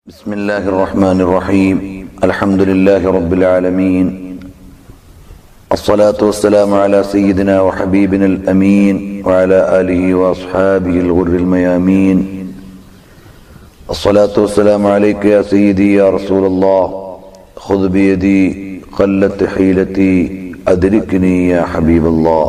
بسم الله الرحمن الرحيم الحمد لله رب العالمين الصلاة والسلام على سيدنا وحبيبنا الأمين وعلى آله وأصحابه الغر الميامين الصلاة والسلام عليك يا سيدي يا رسول الله خذ بيدي قلت حيلتي أدركني يا حبيب الله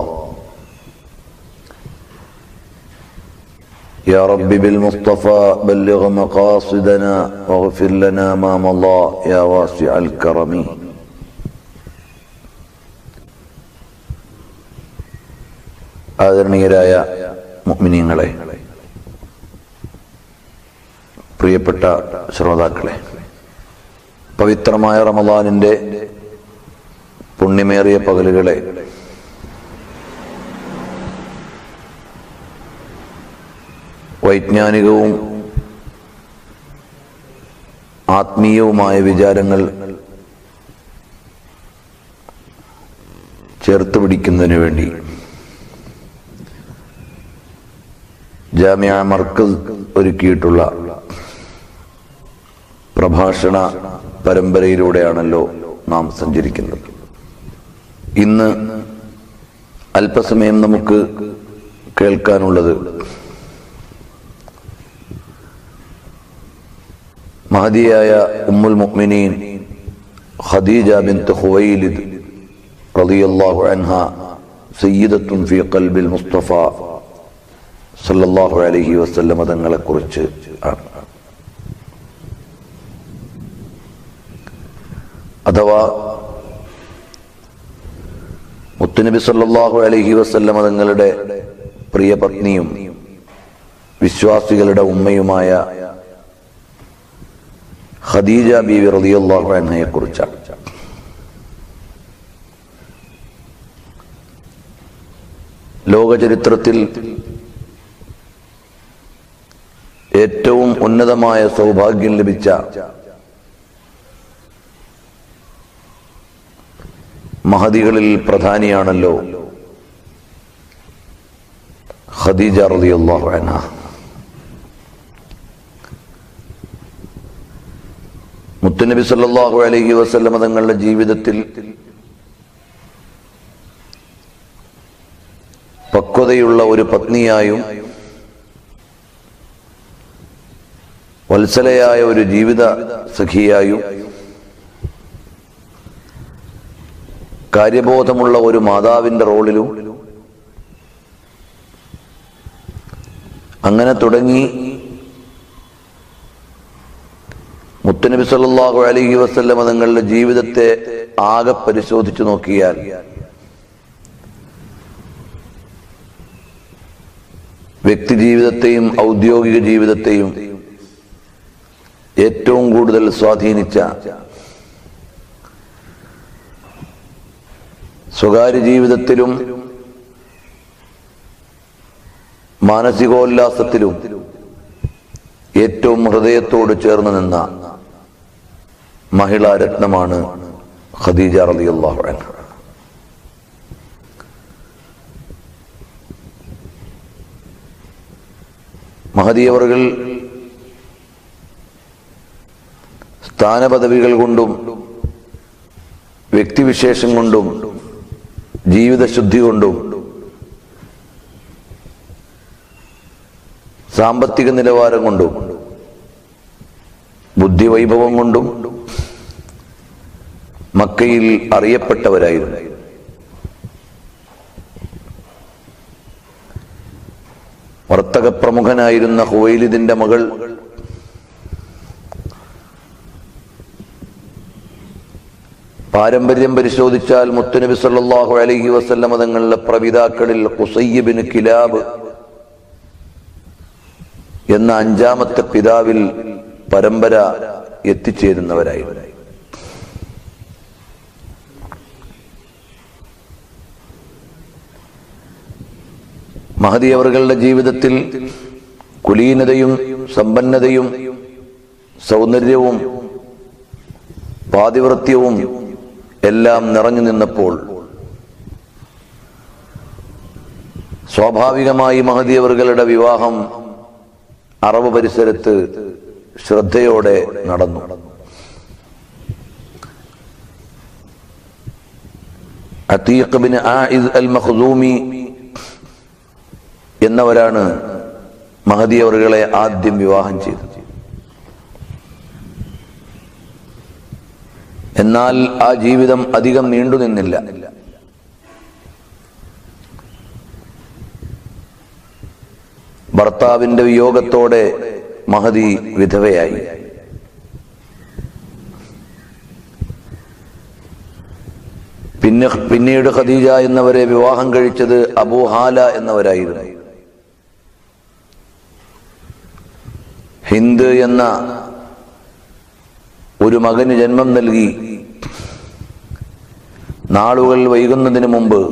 يا رب بالمصطفى بلغ مقاصدنا واغفر لنا ما مضى يا واسع الكرم ആദരണീയരായ മുഅ്മിനീങ്ങളെ പ്രിയപ്പെട്ട ശ്രോതാക്കളെ പവിത്രമായ റമദാനിന്റെ പുണ്യമേറിയ പകലുകളെ വൈജ്ഞാനികവും ആത്മീയവുമായ വിചാരങ്ങൾ ചേർത്ത് പിടിക്കുന്നതിന് വേണ്ടി ജാമ്യ മർക്കസ് ഒരുക്കിയിട്ടുള്ള പ്രഭാഷണ പരമ്പരയിലൂടെയാണല്ലോ നാം സഞ്ചരിക്കുന്നത് ഇന്ന് അല്പസമയം നമുക്ക് കേൾക്കാനുള്ളത് മഹദിയായ ഉമ്മുൽ മുഅ്മിനീൻ ഖദീജ ബിൻത്ത് ഖുവൈലിദ് റളിയല്ലാഹു അൻഹ സയ്യിദത്തുൻ ഫീ ഖൽബിൽ മുസ്തഫ സല്ലല്ലാഹു അലൈഹി വസല്ലം തങ്ങളെ കുറിച്ച് ആണ് അഥവാ മുത്തുനബി സല്ലല്ലാഹു അലൈഹി വസല്ലം തങ്ങളുടെ പ്രിയ പത്നിയും വിശ്വാസികളുടെ ഉമ്മയുമായ ഖദീജ ബീവി റളിയല്ലാഹു അൻഹയെ കുറിച്ചാണ് ലോക ചരിത്രത്തിൽ ഏറ്റവും ഉന്നതമായ സൗഭാഗ്യം ലഭിച്ച മഹദികളിൽ പ്രധാനിയാണല്ലോ ഖദീജ റളിയല്ലാഹു അൻഹ മുത്തുനബി സല്ലല്ലാഹു അലൈഹി വസല്ലമ തങ്ങളുടെ ജീവിതത്തിൽ പക്വതയുള്ള ഒരു പത്നിയായും വത്സലയായ ഒരു ജീവിത സഖിയായും കാര്യബോധമുള്ള ഒരു മാതാവിന്റെ റോളിലും അങ്ങനെ തുടങ്ങി മുത്തനബി സല്ലല്ലാഹു അലൈഹി വസല്ലമ തങ്ങളുടെ ജീവിതത്തെ ആകെ പരിശോധിച്ചു നോക്കിയാൽ വ്യക്തി ജീവിതത്തെയും ഔദ്യോഗിക ജീവിതത്തെയും ഏറ്റവും കൂടുതൽ സ്വാധീനിച്ച സ്വകാര്യ ജീവിതത്തിലും മാനസികോല്ലാസത്തിലും ഏറ്റവും ഹൃദയത്തോട് ചേർന്ന് നിന്ന മഹിളാ രത്നമാണ് ഖദീജ റളിയല്ലാഹു അൻഹ മഹദിയവറുകൾ സ്ഥാനപദവികൾ കൊണ്ടും വ്യക്തിവിശേഷം കൊണ്ടും ജീവിതശുദ്ധി കൊണ്ടും സാമ്പത്തിക നിലവാരം കൊണ്ടും ബുദ്ധിവൈഭവം കൊണ്ടും മക്കയിൽ അറിയപ്പെട്ടവരായിരുന്നു വർത്തക പ്രമുഖനായിരുന്ന ഹുവൈലിദിന്റെ മകൾ പാരമ്പര്യം പരിശോധിച്ചാൽ മുത്തുനബി സല്ലല്ലാഹു അലൈഹി വസല്ലമ തങ്ങളുടെ പ്രവിതാക്കളിൽ ഖുസയ്യിബിന് കിലാബ് എന്ന അഞ്ചാമത്തെ പിതാവിൽ പരമ്പര എത്തിച്ചേരുന്നവരായിരുന്നു മഹദി അവറുകളുടെ ജീവിതത്തിൽ കുലീനതയും സമ്പന്നതയും സൗന്ദര്യവും പാതിവൃത്യവും എല്ലാം നിറഞ്ഞു നിന്നപ്പോൾ സ്വാഭാവികമായി മഹദിയവറുകളുടെ വിവാഹം അറബ് പരിസരത്ത് ശ്രദ്ധയോടെ നടന്നു Atiq bin Aid al Makhdumi എന്നവരാണ് മഹദി അവറുകളെ ആദ്യം വിവാഹം ചെയ്തത് എന്നാൽ ആ ജീവിതം അധികം നീണ്ടു നിന്നില്ല ഭർത്താവിന്റെ വിയോഗത്തോടെ മഹദി വിധവയായി പിന്നെ പിന്നീട് ഖദീജ എന്നവരെ വിവാഹം കഴിച്ചത് അബൂഹാല എന്നവരായിരുന്നു ഹിന്ദ് എന്ന ഒരു മകന് ജന്മം നൽകി നാളുകൾ വൈകുന്നതിന് മുമ്പ്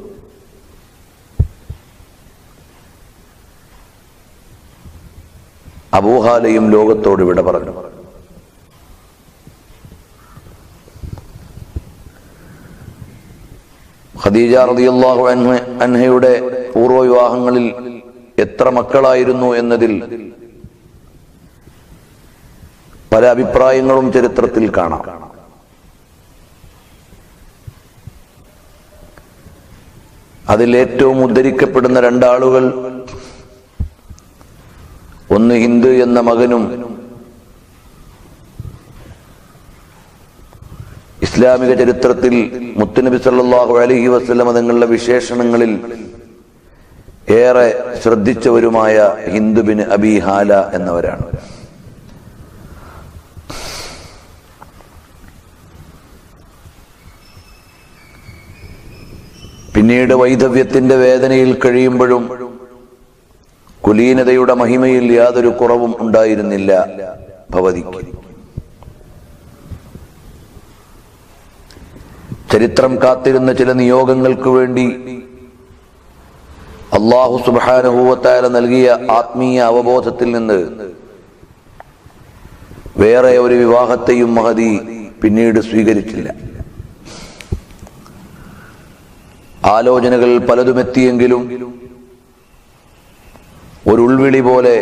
അബൂഹാലയും ലോകത്തോട് വിട പറഞ്ഞു ഖദീജ റളിയല്ലാഹു അൻഹ അൻഹയുടെ പൂർവ്വ വിവാഹങ്ങളിൽ എത്ര മക്കളായിരുന്നു എന്നതിൽ പല അഭിപ്രായങ്ങളും ചരിത്രത്തിൽ കാണാം അതിൽ ഏറ്റവും ഉദ്ധരിക്കപ്പെടുന്ന രണ്ടാളുകൾ ഒന്ന് ഹിന്ദു എന്ന മകനും ഇസ്ലാമിക ചരിത്രത്തിൽ മുത്തുനബി സല്ലല്ലാഹു അലൈഹി വസല്ലമ തങ്ങളുടെ വിശേഷണങ്ങളിൽ ഏറെ ശ്രദ്ധിച്ചവരുമായ ഹിന്ദുബിന് അബി ഹാല എന്നവരാണ് പിന്നീട് വൈധവ്യത്തിന്റെ വേദനയിൽ കഴിയുമ്പോഴും കുലീനതയുടെ മഹിമയിൽ യാതൊരു കുറവും ഉണ്ടായിരുന്നില്ല ഭവതിക്ക് ചരിത്രം കാത്തിരുന്ന ചില നിയോഗങ്ങൾക്ക് വേണ്ടി അള്ളാഹു സുബാനുഭൂവത്തായ നൽകിയ ആത്മീയ അവബോധത്തിൽ നിന്ന് വേറെ ഒരു വിവാഹത്തെയും മഹതി പിന്നീട് സ്വീകരിച്ചില്ല ആലോചനകൾ പലതുമെത്തിയെങ്കിലും ഒരു ഉൾവിളി പോലെ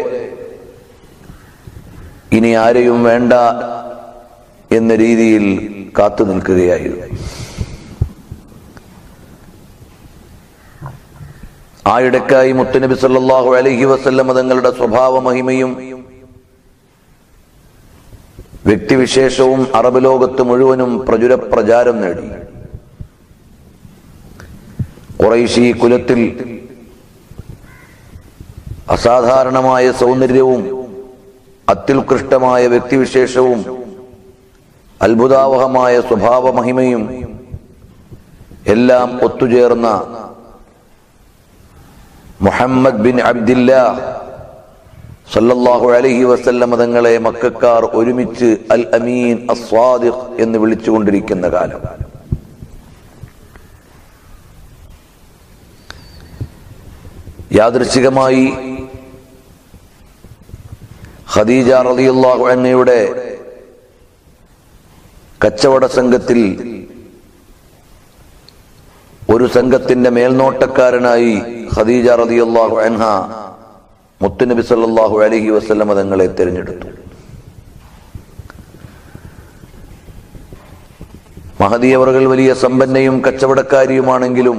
ഇനി ആരെയും വേണ്ട എന്ന രീതിയിൽ കാത്തു നിൽക്കുകയായിരുന്നു ആയിടക്കായി മുത്തനബി സല്ലല്ലാഹു അലൈഹി വസല്ലം തങ്ങളുടെ സ്വഭാവ മഹിമയും വ്യക്തിവിശേഷവും അറബ് ലോകത്ത് മുഴുവനും പ്രചുര പ്രചാരം നേടി കുറൈശി കുലത്തിൽ അസാധാരണമായ സൗന്ദര്യവും അത്യുത്കൃഷ്ടമായ വ്യക്തിവിശേഷവും അത്ഭുതാവഹമായ സ്വഭാവ മഹിമയും എല്ലാം ഒത്തുചേർന്ന മുഹമ്മദ് ബിൻ അബ്ദില്ല സല്ലല്ലാഹു അലൈഹി വസല്ലമ തങ്ങളെ മക്കാർ ഒരുമിച്ച് അൽ അമീൻ അസ്വാദിഖ് എന്ന് വിളിച്ചുകൊണ്ടിരിക്കുന്ന കാലം യാദൃശികമായി ഖദീജ റളിയല്ലാഹു അൻഹയുടെ കച്ചവട സംഘത്തിൽ ഒരു സംഘത്തിന്റെ മേൽനോട്ടക്കാരനായി ഖദീജ റളിയല്ലാഹു അൻഹ മുത്തുനബി സല്ലല്ലാഹു അലൈഹി വസല്ലമ തങ്ങളെ തിരഞ്ഞെടുത്തു മഹദീയവറുകൾ വലിയ സമ്പന്നയും കച്ചവടക്കാരിയുമാണെങ്കിലും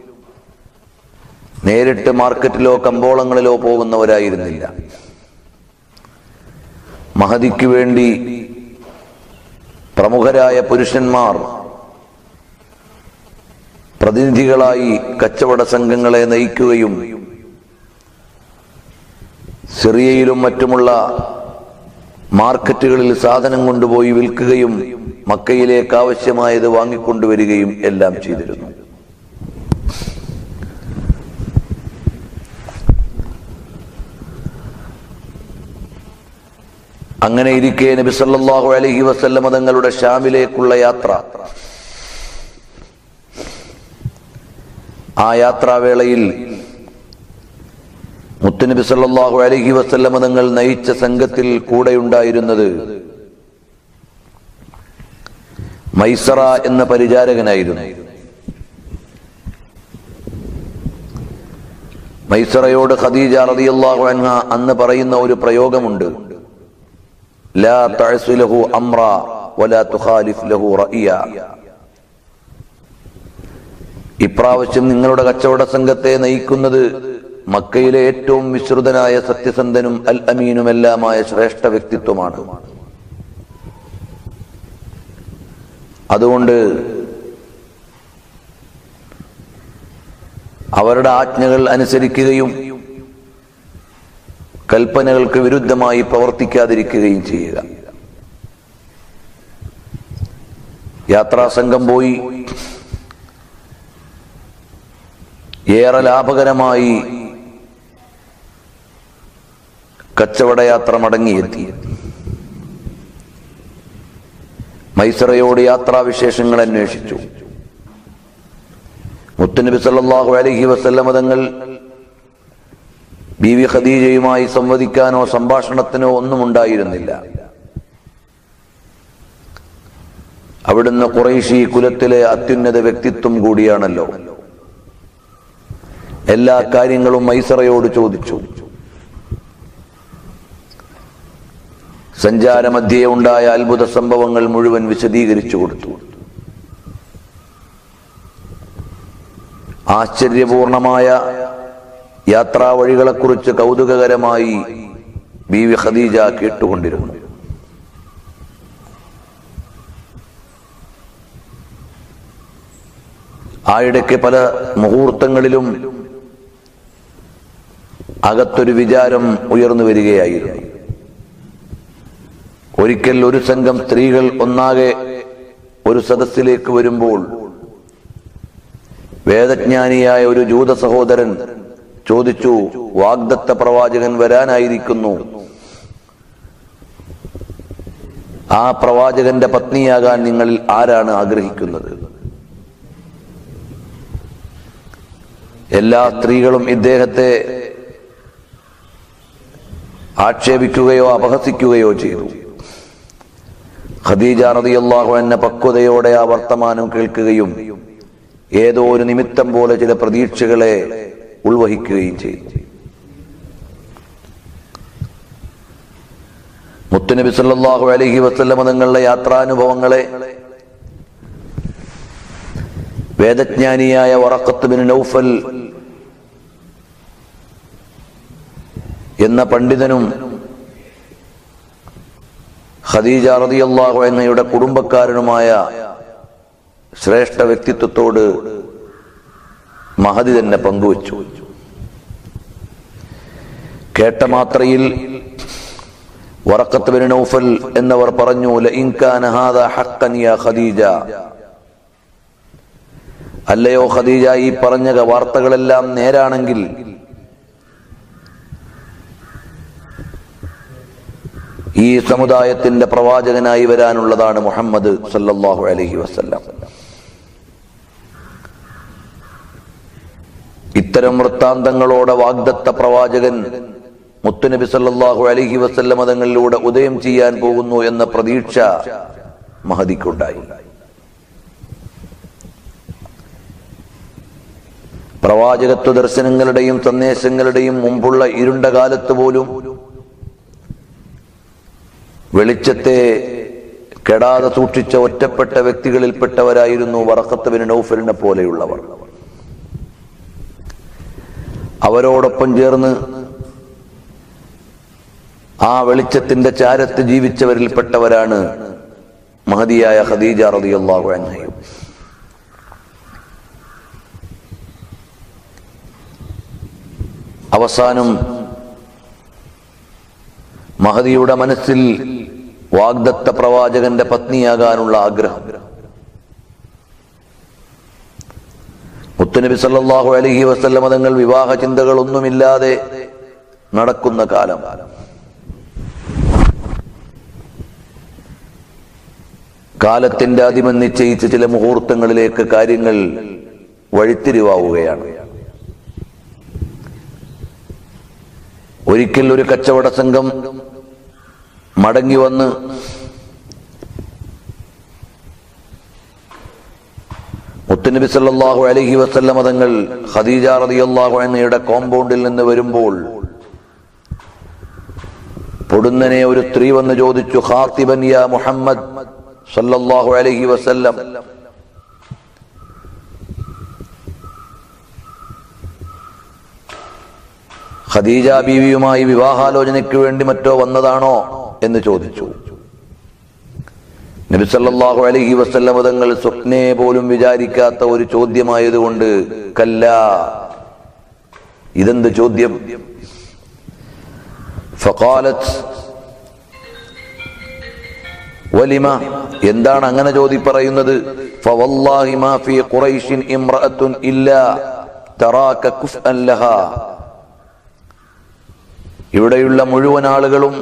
നേരിട്ട് മാർക്കറ്റിലോ കമ്പോളങ്ങളിലോ പോകുന്നവരായിരുന്നില്ല മഹദിക്ക് വേണ്ടി പ്രമുഖരായ പുരുഷന്മാർ പ്രതിനിധികളായി കച്ചവട സംഘങ്ങളെ നയിക്കുകയും സിറിയയിലും മറ്റുമുള്ള മാർക്കറ്റുകളിൽ സാധനം കൊണ്ടുപോയി വിൽക്കുകയും മക്കയിലേക്ക് ആവശ്യമായത് വാങ്ങിക്കൊണ്ടുവരികയും എല്ലാം ചെയ്തിരുന്നു അങ്ങനെ ഇരിക്കെ നബി സല്ലല്ലാഹു അലൈഹി വസല്ലമ തങ്ങളുടെ ഷാമിലേക്കുള്ള യാത്ര ആ യാത്രാവേളയിൽ മുത്തുനബി സല്ലല്ലാഹു അലൈഹി വസല്ലമ തങ്ങൾ നയിച്ച സംഘത്തിൽ കൂടെയുണ്ടായിരുന്നത് മൈസറ എന്ന പരിചാരകനായിരുന്നു മൈസറയോട് ഖദീജ റളിയല്ലാഹു അൻഹ അന്ന് പറയുന്ന ഒരു പ്രയോഗമുണ്ട് ലാ തഅസി ലഹു അംറ വലാ തുഖാലിഫ് ലഹു റഅയ ഇപ്രാവശ്യം നിങ്ങളുടെ കച്ചവട സംഘത്തെ നയിക്കുന്നത് മക്കയിലെ ഏറ്റവും വിശ്രുതനായ സത്യസന്ധനും അൽ അമീനുമെല്ലാമായ ശ്രേഷ്ഠ വ്യക്തിത്വമാണ് അതുകൊണ്ട് അവരുടെ ആജ്ഞകൾ അനുസരിക്കുകയും കൽപ്പനകൾക്ക് വിരുദ്ധമായി പ്രവർത്തിക്കാതിരിക്കുകയും ചെയ്യുക യാത്രാസംഘം പോയി ഏറെ ലാഭകരമായി കച്ചവടയാത്ര മടങ്ങിയെത്തി മൈസറയോട് യാത്രാവിശേഷങ്ങൾ അന്വേഷിച്ചു മുത്തുനബി സല്ലല്ലാഹു അലൈഹി വസല്ലമ തങ്ങൾ ബീവി ഖദീജയുമായി സംവദിക്കാനോ സംഭാഷണത്തിനോ ഒന്നും ഉണ്ടായിരുന്നില്ല അവിടുന്ന് കുറേശി കുലത്തിലെ അത്യുന്നത വ്യക്തിത്വം കൂടിയാണല്ലോ എല്ലാ കാര്യങ്ങളും മൈസറയോട് ചോദിച്ചു സഞ്ചാരമധ്യേ ഉണ്ടായ അത്ഭുത സംഭവങ്ങൾ മുഴുവൻ വിശദീകരിച്ചു കൊടുത്തു ആശ്ചര്യപൂർണമായ യാത്രാ വഴികളെക്കുറിച്ച് കൗതുകകരമായി ബീവി ഖദീജ കേട്ടുകൊണ്ടിരുന്നു ആയിടയ്ക്ക് പല മുഹൂർത്തങ്ങളിലും അകത്തൊരു വിചാരം ഉയർന്നു വരികയായിരുന്നു ഒരിക്കൽ ഒരു സംഘം സ്ത്രീകൾ ഒന്നാകെ ഒരു സദസ്സിലേക്ക് വരുമ്പോൾ വേദജ്ഞാനിയായ ഒരു ജൂത സഹോദരൻ ചോദിച്ചു വാഗ്ദത്ത പ്രവാചകൻ വരാനായിരിക്കുന്നു ആ പ്രവാചകന്റെ പത്നിയാകാൻ നിങ്ങളിൽ ആരാണ് ആഗ്രഹിക്കുന്നത് എല്ലാ സ്ത്രീകളും ഇദ്ദേഹത്തെ ആക്ഷേപിക്കുകയോ അപഹസിക്കുകയോ ചെയ്തു ഖദീജ റളിയല്ലാഹു അൻഹ പക്വതയോടെ ആ വർത്തമാനം കേൾക്കുകയും ഏതോ ഒരു നിമിത്തം പോലെ ചില പ്രതീക്ഷകളെ ഉൾവഹിക്കുകയും ചെയ്തു മുത്തുനബി സല്ലല്ലാഹു അലൈഹി വസല്ലമ തങ്ങളുടെ യാത്രാനുഭവങ്ങളെ വേദജ്ഞാനിയായ വറക്കത്ത് ബിൻ നൗഫൽ എന്ന പണ്ഡിതനും ഖദീജ റളിയല്ലാഹു അൻഹയുടെ കുടുംബക്കാരനുമായ ശ്രേഷ്ഠ വ്യക്തിത്വത്തോട് മഹതി തന്നെ പങ്കുവച്ചു കേട്ട മാത്രയിൽ വറക്കത്ത് ബിൻ നൗഫൽ എന്നവർ പറഞ്ഞു ലഇൻ കാന ഹാദാ ഹഖ്ഖൻ യാ ഖദീജ അല്ലയോ ഖദീജ ഈ പറഞ്ഞ വാർത്തകളെല്ലാം നേരാണെങ്കിൽ ഈ സമുദായത്തിന്റെ പ്രവാചകനായി വരാനുള്ളതാണ് മുഹമ്മദ് സല്ലല്ലാഹു അലൈഹി വസല്ലം ഇത്തരം വൃത്താന്തങ്ങളോടെ വാഗ്ദത്ത പ്രവാചകൻ മുത്തുനബി സല്ലല്ലാഹു അലൈഹി വസല്ലം മതങ്ങളിലൂടെ ഉദയം ചെയ്യാൻ പോകുന്നു എന്ന പ്രതീക്ഷ മഹദിക്കുണ്ടായി പ്രവാചകത്വ ദർശനങ്ങളുടെയും സന്ദേശങ്ങളുടെയും മുമ്പുള്ള ഇരുണ്ട കാലത്ത് പോലും വെളിച്ചത്തെ കെടാതെ സൂക്ഷിച്ച ഒറ്റപ്പെട്ട വ്യക്തികളിൽപ്പെട്ടവരായിരുന്നു വറക്കത്ത് ബിൻ നൗഫലിനെ പോലെയുള്ളവർ അവരോടൊപ്പം ചേർന്ന് ആ വെളിച്ചത്തിന്റെ ചാരത്ത് ജീവിച്ചവരിൽപ്പെട്ടവരാണ് മഹതിയായ ഖദീജ റളിയല്ലാഹു അൻഹയും അവസാനം മഹദിയുടെ മനസ്സിൽ വാഗ്ദത്ത പ്രവാചകന്റെ പത്നിയാകാനുള്ള ആഗ്രഹം മുത്തുനബി സല്ലല്ലാഹു അലൈഹി വസല്ലമ തങ്ങൾ വിവാഹ ചിന്തകളൊന്നുമില്ലാതെ നടക്കുന്ന കാലം കാലത്തിന്റെ അതിമൻ നിശ്ചയിച്ച ചില മുഹൂർത്തങ്ങളിലേക്ക് കാര്യങ്ങൾ വഴിത്തിരിവാവുകയാണ് ഒരിക്കൽ ഒരു കച്ചവട സംഘം മടങ്ങി വന്ന് മുത്തുനബി സല്ലല്ലാഹു അലൈഹി വസല്ലമ തങ്ങൾ ഖദീജ റളിയല്ലാഹു അൻഹയുടെ കോമ്പൗണ്ടിൽ നിന്ന് വരുമ്പോൾ പൊടുന്നനെ ഒരു സ്ത്രീ വന്ന് ചോദിച്ചു ഖാത്തിബൻ യാ മുഹമ്മദ് സല്ലല്ലാഹു അലൈഹി വസല്ലം ഖദീജ ബീവിയുമായി വിവാഹാലോചനയ്ക്ക് വേണ്ടി മറ്റോ വന്നതാണോ എന്ന് ചോദിച്ചു നബി സല്ലല്ലാഹു അലൈഹി വസല്ലം തങ്ങൾ സ്വപ്നെ പോലും വിചാരിക്കാത്ത ഒരു ചോദ്യമായതുകൊണ്ട് കല്ല ഇതെന്ത് ചോദ്യം ഫഖാലത്ത് വലിമ എന്താണ് അങ്ങനെ ചോദി പറയുന്നത് ഫവല്ലാഹി മാ ഫീ ഖുറൈശിൻ ഇംറഅത്തുൻ ഇല്ലാ തറാക കുഫ്അൻ ലഹാ ഇവിടെയുള്ള മുഴുവൻ ആളുകളും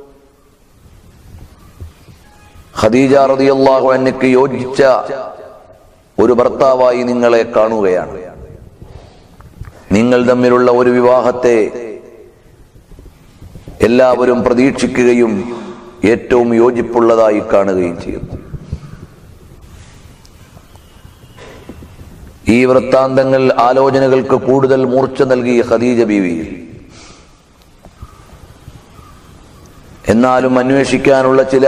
ഖദീജ റളിയല്ലാഹു അൻഹയ്ക്ക് യോജിച്ച ഒരു ഭർത്താവായി നിങ്ങളെ കാണുകയാണ് നിങ്ങൾ തമ്മിലുള്ള ഒരു വിവാഹത്തെ എല്ലാവരും പ്രതീക്ഷിക്കുകയും ഏറ്റവും യോജിപ്പുള്ളതായി കാണുകയും ചെയ്യുന്നു ഈ വൃത്താന്തങ്ങൾ ആലോചനകൾക്ക് കൂടുതൽ മൂർച്ച നൽകിയ ഖദീജ ബീവി എന്നാലും അന്വേഷിക്കാനുള്ള ചില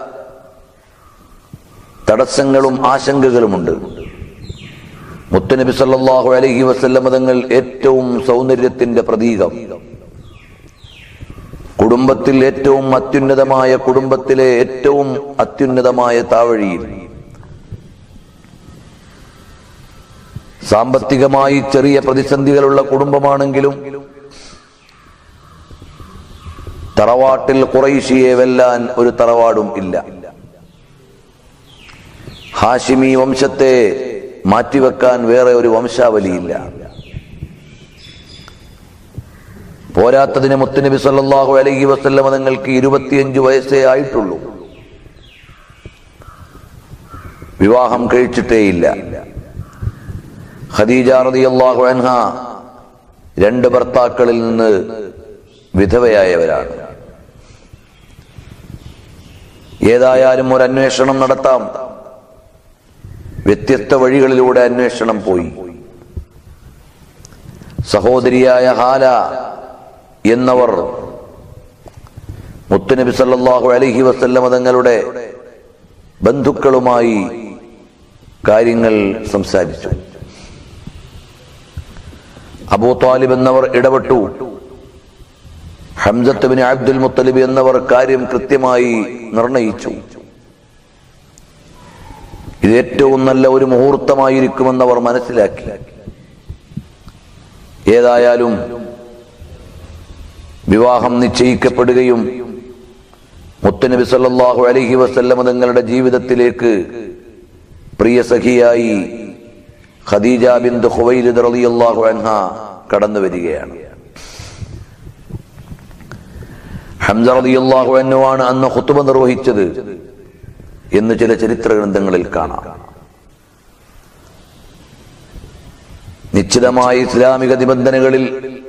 തടസ്സങ്ങളും ആശങ്കകളുമുണ്ട് മുത്തനബി സല്ലല്ലാഹു അലൈഹി വസല്ലമ തങ്ങൾ ഏറ്റവും സൗന്ദര്യത്തിന്റെ പ്രതീകം കുടുംബത്തിൽ ഏറ്റവും അത്യുന്നതമായ കുടുംബത്തിലെ ഏറ്റവും അത്യുന്നതമായ താവഴിയിൽ സാമ്പത്തികമായി ചെറിയ പ്രതിസന്ധികളുള്ള കുടുംബമാണെങ്കിലും തറവാട്ടിൽ കുറൈശിയെ വെല്ലാൻ ഒരു തറവാടും ഇല്ല ഹാഷിമി വംശത്തെ മാറ്റിവെക്കാൻ വേറെ ഒരു വംശാവലിയില്ല പോരാത്തതിന് മുത്തുനബി സല്ലല്ലാഹു അലൈഹി വസല്ലമ തങ്ങൾക്ക് ഇരുപത്തിയഞ്ച് വയസ്സേ ആയിട്ടുള്ളൂ വിവാഹം കഴിച്ചിട്ടേയില്ല ഖദീജ റളിയല്ലാഹു അൻഹ രണ്ട് ഭർത്താക്കളിൽ നിന്ന് വിധവയായവരാണ് ഏതായാലും ഒരു അന്വേഷണം നടത്താം വ്യത്യസ്ത വഴികളിലൂടെ അന്വേഷണം പോയി സഹോദരിയായ ഹാല എന്നവർ മുത്തുനബി സല്ലല്ലാഹു അലൈഹി വസല്ലമ തങ്ങളുടെ ബന്ധുക്കളുമായി കാര്യങ്ങൾ സംസാരിച്ചു അബൂ താലിബ് എന്നവർ ഇടപെട്ടു ഹംസത്ത് ബിൻ അബ്ദുൽ മുത്തലിബ് എന്നവർ കാര്യം കൃത്യമായി നിർണയിച്ചു ഇത് ഏറ്റവും നല്ല ഒരു മുഹൂർത്തമായിരിക്കുമെന്നവർ മനസ്സിലാക്കി ഏതായാലും വിവാഹം നിശ്ചയിക്കപ്പെടുകയും മുത്തനബി സല്ലല്ലാഹു അലൈഹി വസല്ലമ തങ്ങളുടെ ജീവിതത്തിലേക്ക് പ്രിയ സഖിയായി ഖദീജ ബിന്ദു ഖുവൈലിദ് റളിയല്ലാഹു അൻഹ കടന്നു വരികയാണ് ഹംസ റളിയല്ലാഹു അൻഹു ആണ് അന്ന് ഖുത്ബ നിർവഹിച്ചത് എന്ന് ചില ചരിത്ര ഗ്രന്ഥങ്ങളിൽ കാണാം നിശ്ചിതമായ ഇസ്ലാമിക നിബന്ധനകളിൽ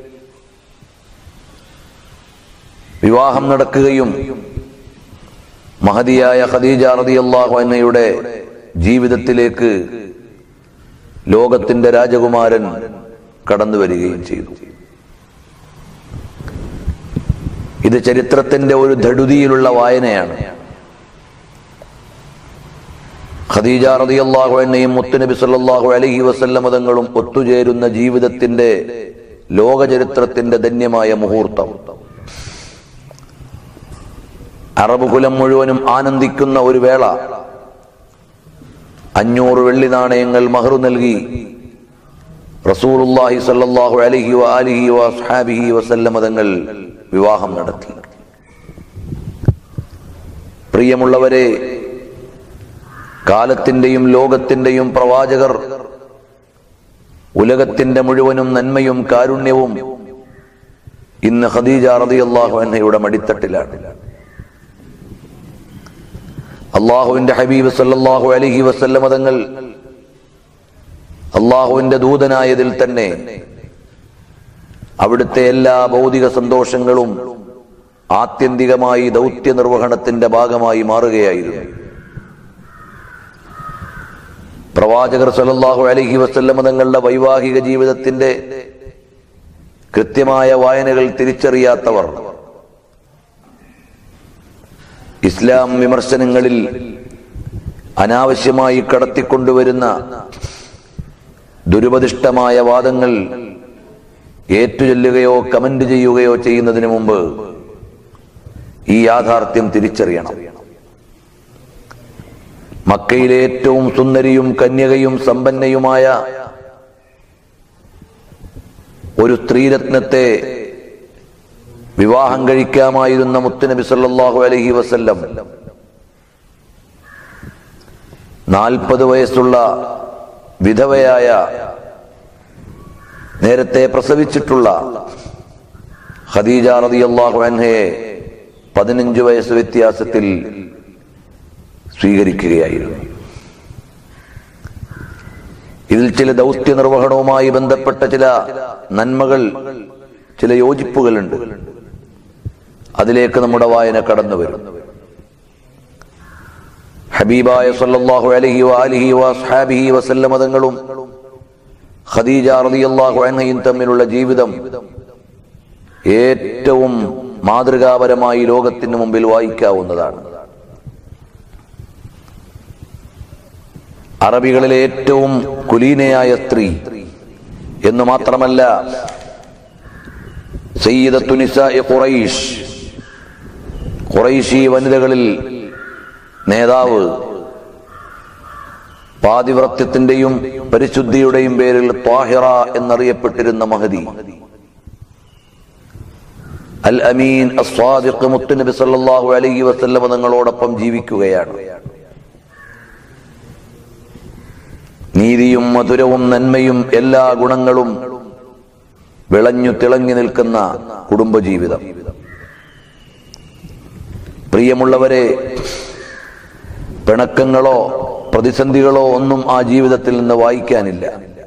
വിവാഹം നടക്കുകയും മഹതിയായ ഖദീജ റളിയല്ലാഹു അൻഹയുടെ ജീവിതത്തിലേക്ക് ലോകത്തിന്റെ രാജകുമാരൻ കടന്നു വരികയും ചെയ്തു ഇത് ചരിത്രത്തിന്റെ ഒരു ധടുതിയിലുള്ള വായനയാണ് ഖദീജ റളിയല്ലാഹു അൻഹയും മുത്തുനബി സല്ലല്ലാഹു അലൈഹി വസല്ലമ തങ്ങളും ഒത്തുചേരുന്ന ജീവിതത്തിന്റെ ലോകചരിത്രത്തിന്റെ ധന്യമായ മുഹൂർത്തം അറബ് കുലം മുഴുവനും ആനന്ദിക്കുന്ന ഒരു വേള അഞ്ഞൂറ് വെള്ളി നാണയങ്ങൾ മഹറു നൽകി റസൂലുള്ളാഹി സല്ലല്ലാഹു അലൈഹി വ ആലിഹി വ അസ്ഹാബിഹി വസല്ലമ തങ്ങൾ വിവാഹം നടത്തി പ്രിയമുള്ളവരെ കാലത്തിന്റെയും ലോകത്തിന്റെയും പ്രവാചകർ ഉലകത്തിന്റെ മുഴുവനും നന്മയും കാരുണ്യവും ഇന്ന് ഖദീജ റളിയല്ലാഹു അൻഹയുടെ മടിത്തട്ടിലാണ് അള്ളാഹുവിന്റെ ഹബീബ് സല്ലല്ലാഹു അലൈഹി വസല്ലമ തങ്ങൾ അള്ളാഹുവിന്റെ ദൂതനായതിൽ തന്നെ അവിടുത്തെ എല്ലാ ഭൗതിക സന്തോഷങ്ങളും ആത്യന്തികമായി ദൗത്യ നിർവഹണത്തിന്റെ ഭാഗമായി മാറുകയായിരുന്നു പ്രവാചകർ സല്ലല്ലാഹു അലൈഹി വസല്ലമ തങ്ങളുടെ വൈവാഹിക ജീവിതത്തിന്റെ കൃത്യമായ വായനകൾ തിരിച്ചറിയാത്തവർ ഇസ്ലാം വിമർശനങ്ങളിൽ അനാവശ്യമായി കടത്തിക്കൊണ്ടുവരുന്ന ദുരുപദിഷ്ടമായ വാദങ്ങൾ ഏറ്റുചൊല്ലുകയോ കമന്റ് ചെയ്യുകയോ ചെയ്യുന്നതിന് മുമ്പ് ഈ യാഥാർത്ഥ്യം തിരിച്ചറിയണം മക്കയിലെ ഏറ്റവും സുന്ദരിയും കന്യകയും സമ്പന്നയുമായ ഒരു സ്ത്രീരത്നത്തെ വിവാഹം കഴിക്കാമായിരുന്ന മുത്തുനബി സല്ലല്ലാഹു അലൈഹി വസല്ലം നാൽപ്പത് വയസ്സുള്ള വിധവയായ നേരത്തെ പ്രസവിച്ചിട്ടുള്ള ഖദീജ റളിയല്ലാഹു അൻഹയെ പതിനഞ്ച് വയസ്സ് വ്യത്യാസത്തിൽ സ്വീകരിക്കുകയായിരുന്നു ഇതിൽ ചില ദൗത്യ നിർവഹണവുമായി ബന്ധപ്പെട്ട ചില നന്മകൾ ചില യോജിപ്പുകളുണ്ട് അതിലേക്ക് നമ്മുടെ വായന കടന്നു വരും ഹബീബായ സല്ലല്ലാഹു അലൈഹി വആലിഹി വസ്ഹാബിഹി വസല്ലമ തങ്ങളും ഖദീജ റളിയല്ലാഹു അൻഹയും തമ്മിലുള്ള ജീവിതം ഏറ്റവും മാതൃകാപരമായി ലോകത്തിന് മുമ്പിൽ വായിക്കാവുന്നതാണ് അറബികളിലെ ഏറ്റവും കുലീനയായ സ്ത്രീ എന്ന് മാത്രമല്ല സയ്യിദത്തു നിസാഇ ഖുറൈഷ് ഖുറൈശി വനിതകളിൽ നേതാവ് പാതിവ്രത്യത്തിന്റെയും പരിശുദ്ധിയുടെയും പേരിൽ ത്വാഹിറ എന്നറിയപ്പെട്ടിരുന്ന മഹദി അൽ അമീൻ അസ്വാദിഖ് മുത്തുനബി സല്ലല്ലാഹു അലൈഹി വസല്ലമ തങ്ങളോടൊപ്പം ജീവിക്കുകയാണ് നീതിയും മധുരവും നന്മയും എല്ലാ ഗുണങ്ങളും വിളഞ്ഞു തിളങ്ങി നിൽക്കുന്ന കുടുംബജീവിതം പ്രിയമുള്ളവരെ പിണക്കങ്ങളോ പ്രതിസന്ധികളോ ഒന്നും ആ ജീവിതത്തിൽ നിന്ന് വായിക്കാനില്ല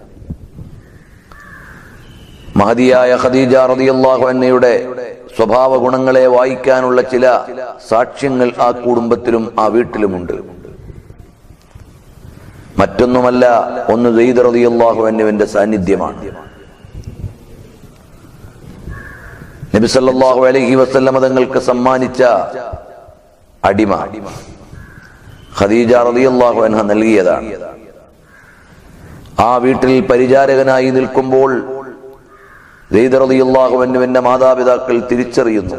മഹതിയായ ഖദീജ റളിയല്ലാഹു അൻഹയുടെ സ്വഭാവ ഗുണങ്ങളെ വായിക്കാനുള്ള ചില സാക്ഷ്യങ്ങൾ ആ കുടുംബത്തിലും ആ വീട്ടിലുമുണ്ട് മറ്റൊന്നുമല്ല ഒന്ന് സെയ്ദ് റളിയല്ലാഹു അൻഹുവിന്റെ സാന്നിധ്യമാണ് നബി സല്ലല്ലാഹു അലൈഹി വസല്ലമ തങ്ങൾക്ക് സമ്മാനിച്ച അടിമ ഖദീജ റളിയല്ലാഹു അൻഹ നൽകിയതാണ് ആ വീട്ടിൽ പരിചാരകനായി നിൽക്കുമ്പോൾ സെയ്ദ് റളിയല്ലാഹു അൻഹുവിന്റെ മാതാപിതാക്കൾ തിരിച്ചറിയുന്നു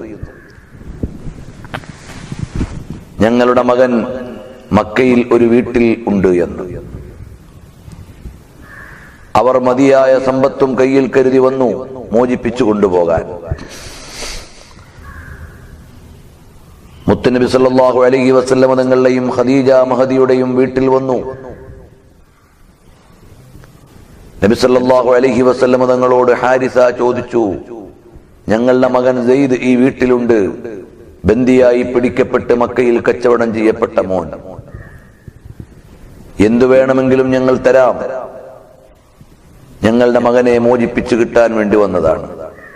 ഞങ്ങളുടെ മകൻ മക്കയിൽ ഒരു വീട്ടിൽ ഉണ്ട് എന്ന് അവർ മതിയായ സമ്പത്തും കയ്യിൽ കരുതി വന്നു മോചിപ്പിച്ചു കൊണ്ടുപോകാൻ മുത്തുനബി സല്ലല്ലാഹു അലൈഹി വസല്ലമ തങ്ങളുടെയും ഖദീജ മഹദിയുടെയും വീട്ടിൽ വന്നു നബി സല്ലല്ലാഹു അലൈഹി വസല്ലമ തങ്ങളോട് ഹാരിസ ചോദിച്ചു ഞങ്ങളുടെ മകൻ സെയ്ദ് ഈ വീട്ടിലുണ്ട് ബന്ദിയായി പിടിക്കപ്പെട്ട് മക്കയിൽ കച്ചവടം ചെയ്യപ്പെട്ട മോൻ എന്തു വേണമെങ്കിലും ഞങ്ങൾ തരാം ഞങ്ങളുടെ മകനെ മോചിപ്പിച്ചു കിട്ടാൻ വേണ്ടി വന്നതാണ്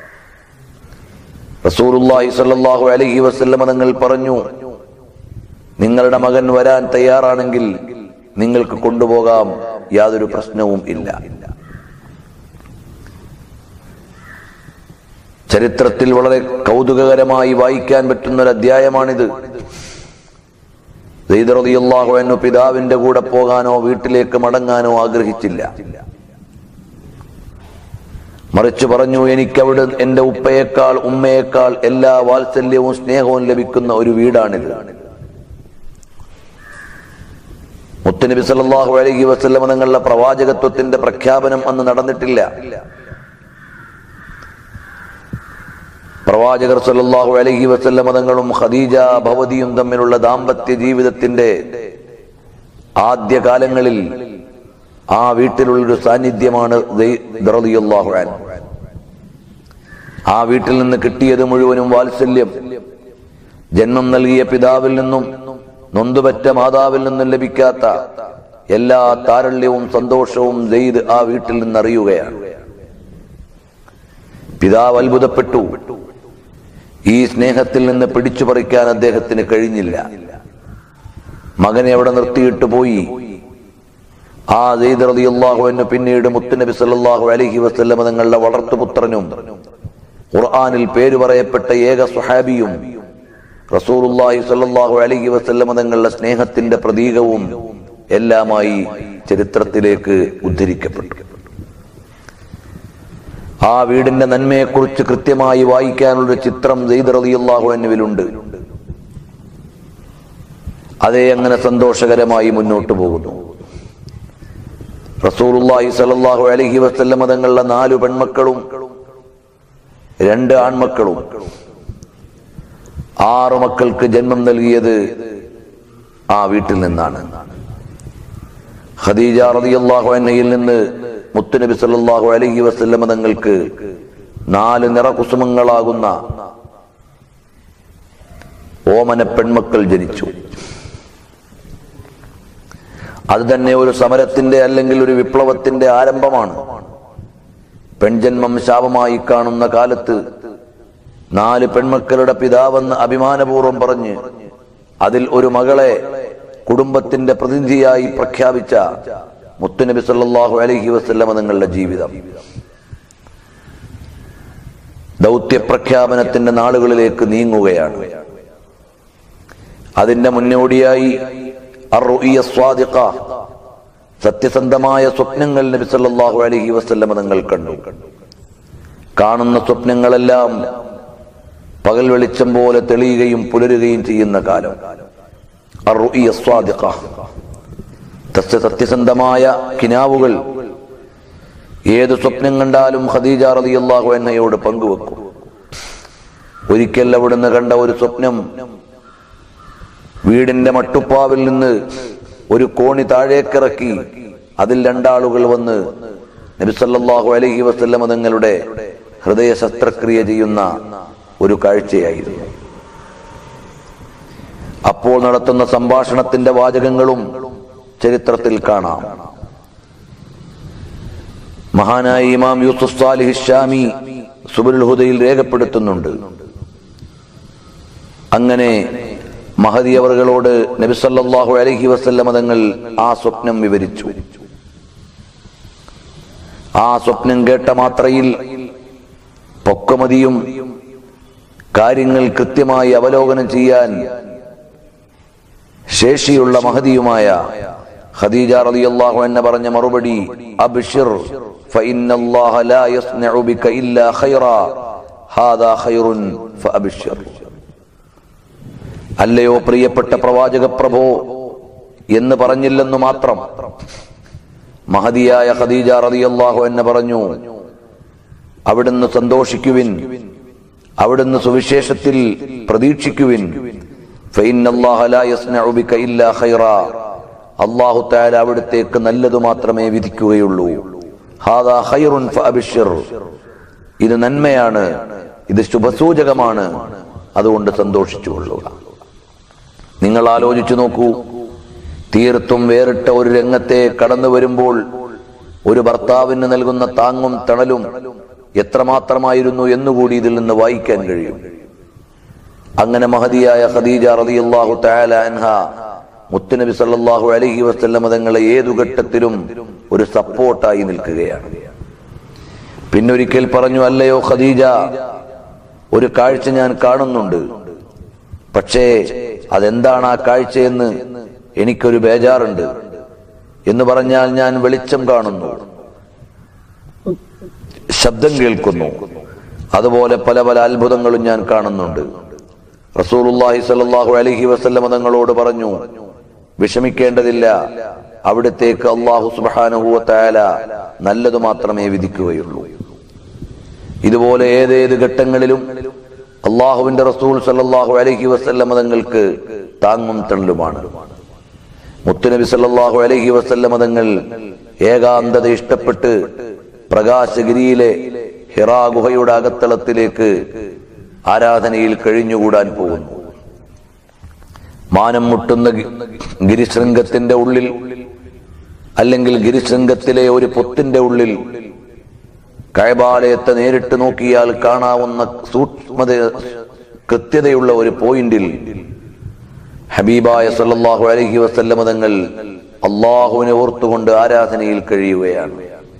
റസൂലുള്ളാഹി സ്വല്ലല്ലാഹു അലൈഹി വസല്ലമ തങ്ങൾ പറഞ്ഞു നിങ്ങളുടെ മകൻ വരാൻ തയ്യാറാണെങ്കിൽ നിങ്ങൾക്ക് കൊണ്ടുപോകാം യാതൊരു പ്രശ്നവും ഇല്ല ചരിത്രത്തിൽ വളരെ കൗതുകകരമായി വായിക്കാൻ പറ്റുന്ന ഒരു അധ്യായമാണിത് സെയ്ദ് റളിയല്ലാഹു അൻഹു പിതാവിന്റെ കൂടെ പോകാനോ വീട്ടിലേക്ക് മടങ്ങാനോ ആഗ്രഹിച്ചില്ല മറിച്ച് പറഞ്ഞു എനിക്ക് അവിടെ എന്റെ ഉപ്പയേക്കാൾ ഉമ്മയേക്കാൾ എല്ലാ വാത്സല്യവും സ്നേഹവും ലഭിക്കുന്ന ഒരു വീടാണിത് മുത്തനബി സല്ലല്ലാഹു അലൈഹി വസല്ലമ തങ്ങളുടെ പ്രവാചകത്വത്തിന്റെ പ്രഖ്യാപനം അന്ന് നടന്നിട്ടില്ല പ്രവാചകർ സല്ലല്ലാഹു അലൈഹി വസല്ലമ തങ്ങളും ഖദീജ ഭവതിയും തമ്മിലുള്ള ദാമ്പത്യ ജീവിതത്തിന്റെ ആദ്യ കാലങ്ങളിൽ ആ വീട്ടിലുള്ളൊരു സാന്നിധ്യമാണ് സെയ്ദ് റളിയല്ലാഹു അൻഹു ആ വീട്ടിൽ നിന്ന് കിട്ടിയത് മുഴുവനും വാത്സല്യം ജന്മം നൽകിയ പിതാവിൽ നിന്നും നൊന്തുപറ്റ മാതാവിൽ നിന്നും ലഭിക്കാത്ത എല്ലാ താരള്യവും സന്തോഷവും സെയ്ദ് ആ വീട്ടിൽ നിന്ന് അറിയുകയാണ് പിതാവ് അത്ഭുതപ്പെട്ടു ഈ സ്നേഹത്തിൽ നിന്ന് പിടിച്ചു പറിക്കാൻ അദ്ദേഹത്തിന് കഴിഞ്ഞില്ല മകനെ അവിടെ നിർത്തിയിട്ട് പോയി ആ സെയ്ദ് റളിയല്ലാഹു അൻഹു പിന്നീട് മുത്തുനബി സല്ലല്ലാഹു അലൈഹി വസല്ലമ തങ്ങളുടെ വളർത്തുപുത്രനും ഖുർആനിൽ പേര് പറയപ്പെട്ട ഏക സുഹാബിയും റസൂലുള്ളാഹി സ്വല്ലല്ലാഹു അലൈഹി വസല്ലമ തങ്ങളുടെ സ്നേഹത്തിന്റെ പ്രതീകവും എല്ലാമായി ചരിത്രത്തിലേക്ക് ഉദ്ധരിക്കപ്പെട്ടു ആ വീടിന്റെ നന്മയെക്കുറിച്ച് കൃത്യമായി വായിക്കാനുള്ള ചിത്രം സെയ്ദ് റളിയല്ലാഹു അൻഹുവിലുണ്ട് അതേ അങ്ങനെ സന്തോഷകരമായി മുന്നോട്ട് പോകുന്നു റസൂലുള്ളാഹി സ്വല്ലല്ലാഹു അലൈഹി വസല്ലമ തങ്ങളുടെ നാലു പെൺമക്കളും രണ്ട് ആൺമക്കളും ആറ് മക്കൾക്ക് ജന്മം നൽകിയത് ആ വീട്ടിൽ നിന്നാണ് ഖദീജ റളിയല്ലാഹു അൻഹയിൽ നിന്ന് മുത്തുനബി സല്ലല്ലാഹു അലൈഹി വസല്ലമ തങ്ങൾക്ക് നാല് നിറകുസുമങ്ങളാകുന്ന ഓമന പെൺമക്കൾ ജനിച്ചു അത് തന്നെ ഒരു സമരത്തിന്റെ അല്ലെങ്കിൽ ഒരു വിപ്ലവത്തിന്റെ ആരംഭമാണ് പെൺജന്മം ശാപമായി കാണുന്ന കാലത്ത് നാല് പെൺമക്കളുടെ പിതാവെന്ന് അഭിമാനപൂർവ്വം പറഞ്ഞ് അതിൽ ഒരു മകളെ കുടുംബത്തിന്റെ പ്രതിനിധിയായി പ്രഖ്യാപിച്ച മുത്തുനബി സല്ലല്ലാഹു അലൈഹി വസല്ലമ നിങ്ങളുടെ ജീവിതം ദൗത്യപ്രഖ്യാപനത്തിന്റെ നാളുകളിലേക്ക് നീങ്ങുകയാണ് അതിന്റെ മുന്നോടിയായി അർറുഇയ സ്വാദിഖ സത്യസന്ധമായ സ്വപ്നങ്ങൾ നബി സല്ലല്ലാഹു അലൈഹി വസല്ലമ നിങ്ങൾ കണ്ടു കാണുന്ന സ്വപ്നങ്ങളെല്ലാം പകൽ വെളിച്ചം പോലെ തെളിയുകയും പുലരുകയും ചെയ്യുന്ന കാലം അർറുഇയ സ്വാദിഖ സത്യ സത്യസന്ധമായ കിനാവുകൾ ഏത് സ്വപ്നം കണ്ടാലും ഖദീജ റളിയല്ലാഹു അൻഹയോട് പങ്കുവെക്കും ഒരിക്കൽ അവിടുന്ന് കണ്ട ഒരു സ്വപ്നം വീടിന്റെ മട്ടുപ്പാവിൽ നിന്ന് ഒരു കോണി താഴേക്കിറക്കി അതിൽ രണ്ടാളുകൾ വന്ന് നബി സല്ലല്ലാഹു അലൈഹി വസല്ലമ തങ്ങളുടെ ഹൃദയ ശസ്ത്രക്രിയ ചെയ്യുന്ന ഒരു കാഴ്ചയായിരുന്നു അപ്പോൾ നടത്തുന്ന സംഭാഷണത്തിന്റെ വാചകങ്ങളും ചരിത്രത്തിൽ കാണാം മഹാനായ ഇമാം യൂസുഫ് സാലിഹ് ഷാമി സുബുൽ ഹുദയിൽ രേഖപ്പെടുത്തുന്നുണ്ട് അങ്ങനെ മഹദി അവറുകളോട് നബി സല്ലല്ലാഹു അലൈഹി വസല്ലമ തങ്ങൾ ആ സ്വപ്നം വിവരിച്ചു ആ സ്വപ്നം കേട്ട മാത്രയിൽ പൊക്കമതിയും കാര്യങ്ങൾ കൃത്യമായി അവലോകനം ചെയ്യാൻ ശേഷിയുള്ള മഹദിയുമായ ഖദീജ റളിയല്ലാഹു അൻഹ പറഞ്ഞ മറുപടി അബ്ഷിർ ഫഇന്നല്ലാഹ ലാ യസ്നഉ ബിക ഇല്ലാ ഖൈറാ ഹാദാ ഖൈറുൻ ഫഅബ്ഷിർ അല്ലയോ പ്രിയപ്പെട്ട പ്രവാചക പ്രഭോ എന്ന് പറഞ്ഞില്ലെന്നു മാത്രം മഹതിയായ ഖദീജ റളിയല്ലാഹു അൻഹ പറഞ്ഞു അവിടുന്ന് സന്തോഷിക്കുവിൻ അവിടുന്ന് സുവിശേഷത്തിൽ പ്രതീക്ഷിക്കുവിൻ ഫഇന്നല്ലാഹ ലാ യസ്നഉ ബിക ഇല്ലാ ഖൈറാ അല്ലാഹു തആല അവിടുത്തേക്ക് നല്ലത് മാത്രമേ വിധിക്കുകയുള്ളൂ ഹാദാ ഖൈറുൻ ഫഅബ്ഷിർ ഇത് നന്മയാണ് ഇത് ശുഭസൂചകമാണ് അതുകൊണ്ട് സന്തോഷിച്ചുകൊള്ളുക നിങ്ങൾ ആലോചിച്ചു നോക്കൂ തീർത്തും വേറിട്ട ഒരു രംഗത്തെ കടന്നു വരുമ്പോൾ ഒരു ഭർത്താവിന് നൽകുന്ന താങ്ങും തണലും എത്രമാത്രമായിരുന്നു എന്നുകൂടി ഇതിൽ നിന്ന് വായിക്കാൻ കഴിയും അങ്ങനെ മഹതിയായ ഖദീജ റളിയല്ലാഹു തആല അൻഹ മുത്തുനബി സല്ലല്ലാഹു അലൈഹി വസല്ലമ തങ്ങളെ ഏതു ഘട്ടത്തിലും ഒരു സപ്പോർട്ടായി നിൽക്കുകയാണ് പിന്നൊരിക്കൽ പറഞ്ഞു അല്ലയോ ഖദീജ ഒരു കാഴ്ച ഞാൻ കാണുന്നുണ്ട് പക്ഷേ അതെന്താണ് ആ കാഴ്ചയെന്ന് എനിക്കൊരു ബേജാറുണ്ട് എന്ന് പറഞ്ഞാൽ ഞാൻ വെളിച്ചം കാണുന്നു ശബ്ദം കേൾക്കുന്നു അതുപോലെ പല പല അത്ഭുതങ്ങളും ഞാൻ കാണുന്നുണ്ട് റസൂലുള്ളാഹി സ്വല്ലല്ലാഹു അലൈഹി വസല്ലമ തങ്ങളോട് പറഞ്ഞു വിഷമിക്കേണ്ടതില്ല അവിടത്തേക്ക് അള്ളാഹു സുബ്ഹാനഹു വ തആല നല്ലത് മാത്രമേ വിധിക്കുകയുള്ളൂ ഇതുപോലെ ഏതേത് ഘട്ടങ്ങളിലും അള്ളാഹുവിന്റെ റസൂൽ സല്ലല്ലാഹു അലൈഹി വസല്ലമ തങ്ങൾക്ക് താങ്ങും തണലുമാണ് മുത്തുനബി സല്ലല്ലാഹു അലൈഹി വസല്ലമ തങ്ങൾ ഏകാന്തത ഇഷ്ടപ്പെട്ട് പ്രകാശഗിരിയിലെ ഹിറാ ഗുഹയുടെ അകത്തളത്തിലേക്ക് ആരാധനയിൽ കഴിഞ്ഞുകൂടാൻ പോകുന്നു മാനം മുട്ടുന്ന ഗി- ഗിരിശൃംഗത്തിന്റെ ഉള്ളിൽ അല്ലെങ്കിൽ ഗിരിശൃംഗത്തിലെ ഒരു പൊത്തിന്റെ ഉള്ളിൽ കൈബാലയത്തെ നേരിട്ട് നോക്കിയാൽ കാണാവുന്ന സൂക്ഷ്മത കൃത്യതയുള്ള ഒരു പോയിന്റിൽ ഹബീബായ സല്ലല്ലാഹു അലൈഹി വസല്ലമ തങ്ങൾ അള്ളാഹുവിനെ ഓർത്തുകൊണ്ട് ആരാധനയിൽ കഴിയുകയാണ്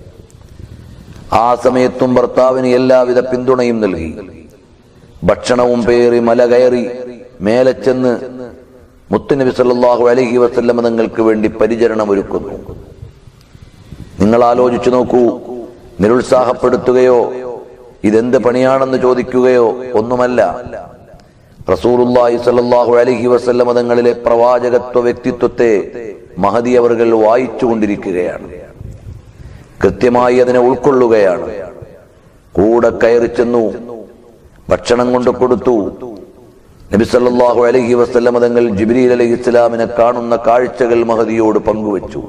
ആ സമയത്തും ഭർത്താവിന് എല്ലാവിധ പിന്തുണയും നൽകി ഭക്ഷണവും പേറി മല കയറി മേലെ ചെന്ന് മുത്തുനബി സല്ലല്ലാഹു അലൈഹി വസല്ലം തങ്ങൾക്ക് വേണ്ടി പരിചരണം ഒരുക്കുന്നു നിങ്ങൾ ആലോചിച്ചു നോക്കൂ നിരുത്സാഹപ്പെടുത്തുകയോ ഇതെന്ത് പണിയാണെന്ന് ചോദിക്കുകയോ ഒന്നുമല്ല റസൂലുള്ളാഹി സ്വല്ലല്ലാഹു അലൈഹി വസല്ലം തങ്ങളിലെ പ്രവാചകത്വ വ്യക്തിത്വത്തെ മഹദി അവർകൾ വായിച്ചുകൊണ്ടിരിക്കുകയാണ് കൃത്യമായി അതിനെ ഉൾക്കൊള്ളുകയാണ് കൂടെ കയറി ചെന്നു ഭക്ഷണം കൊണ്ട് കൊടുത്തു നബി സല്ലല്ലാഹു അലൈഹി വസല്ലം തങ്ങൾ ജിബ്രീൽ അലൈഹി ഇസ്ലാമിനെ കാണുന്ന കാഴ്ചകൾ മഹദിയോട് പങ്കുവച്ചു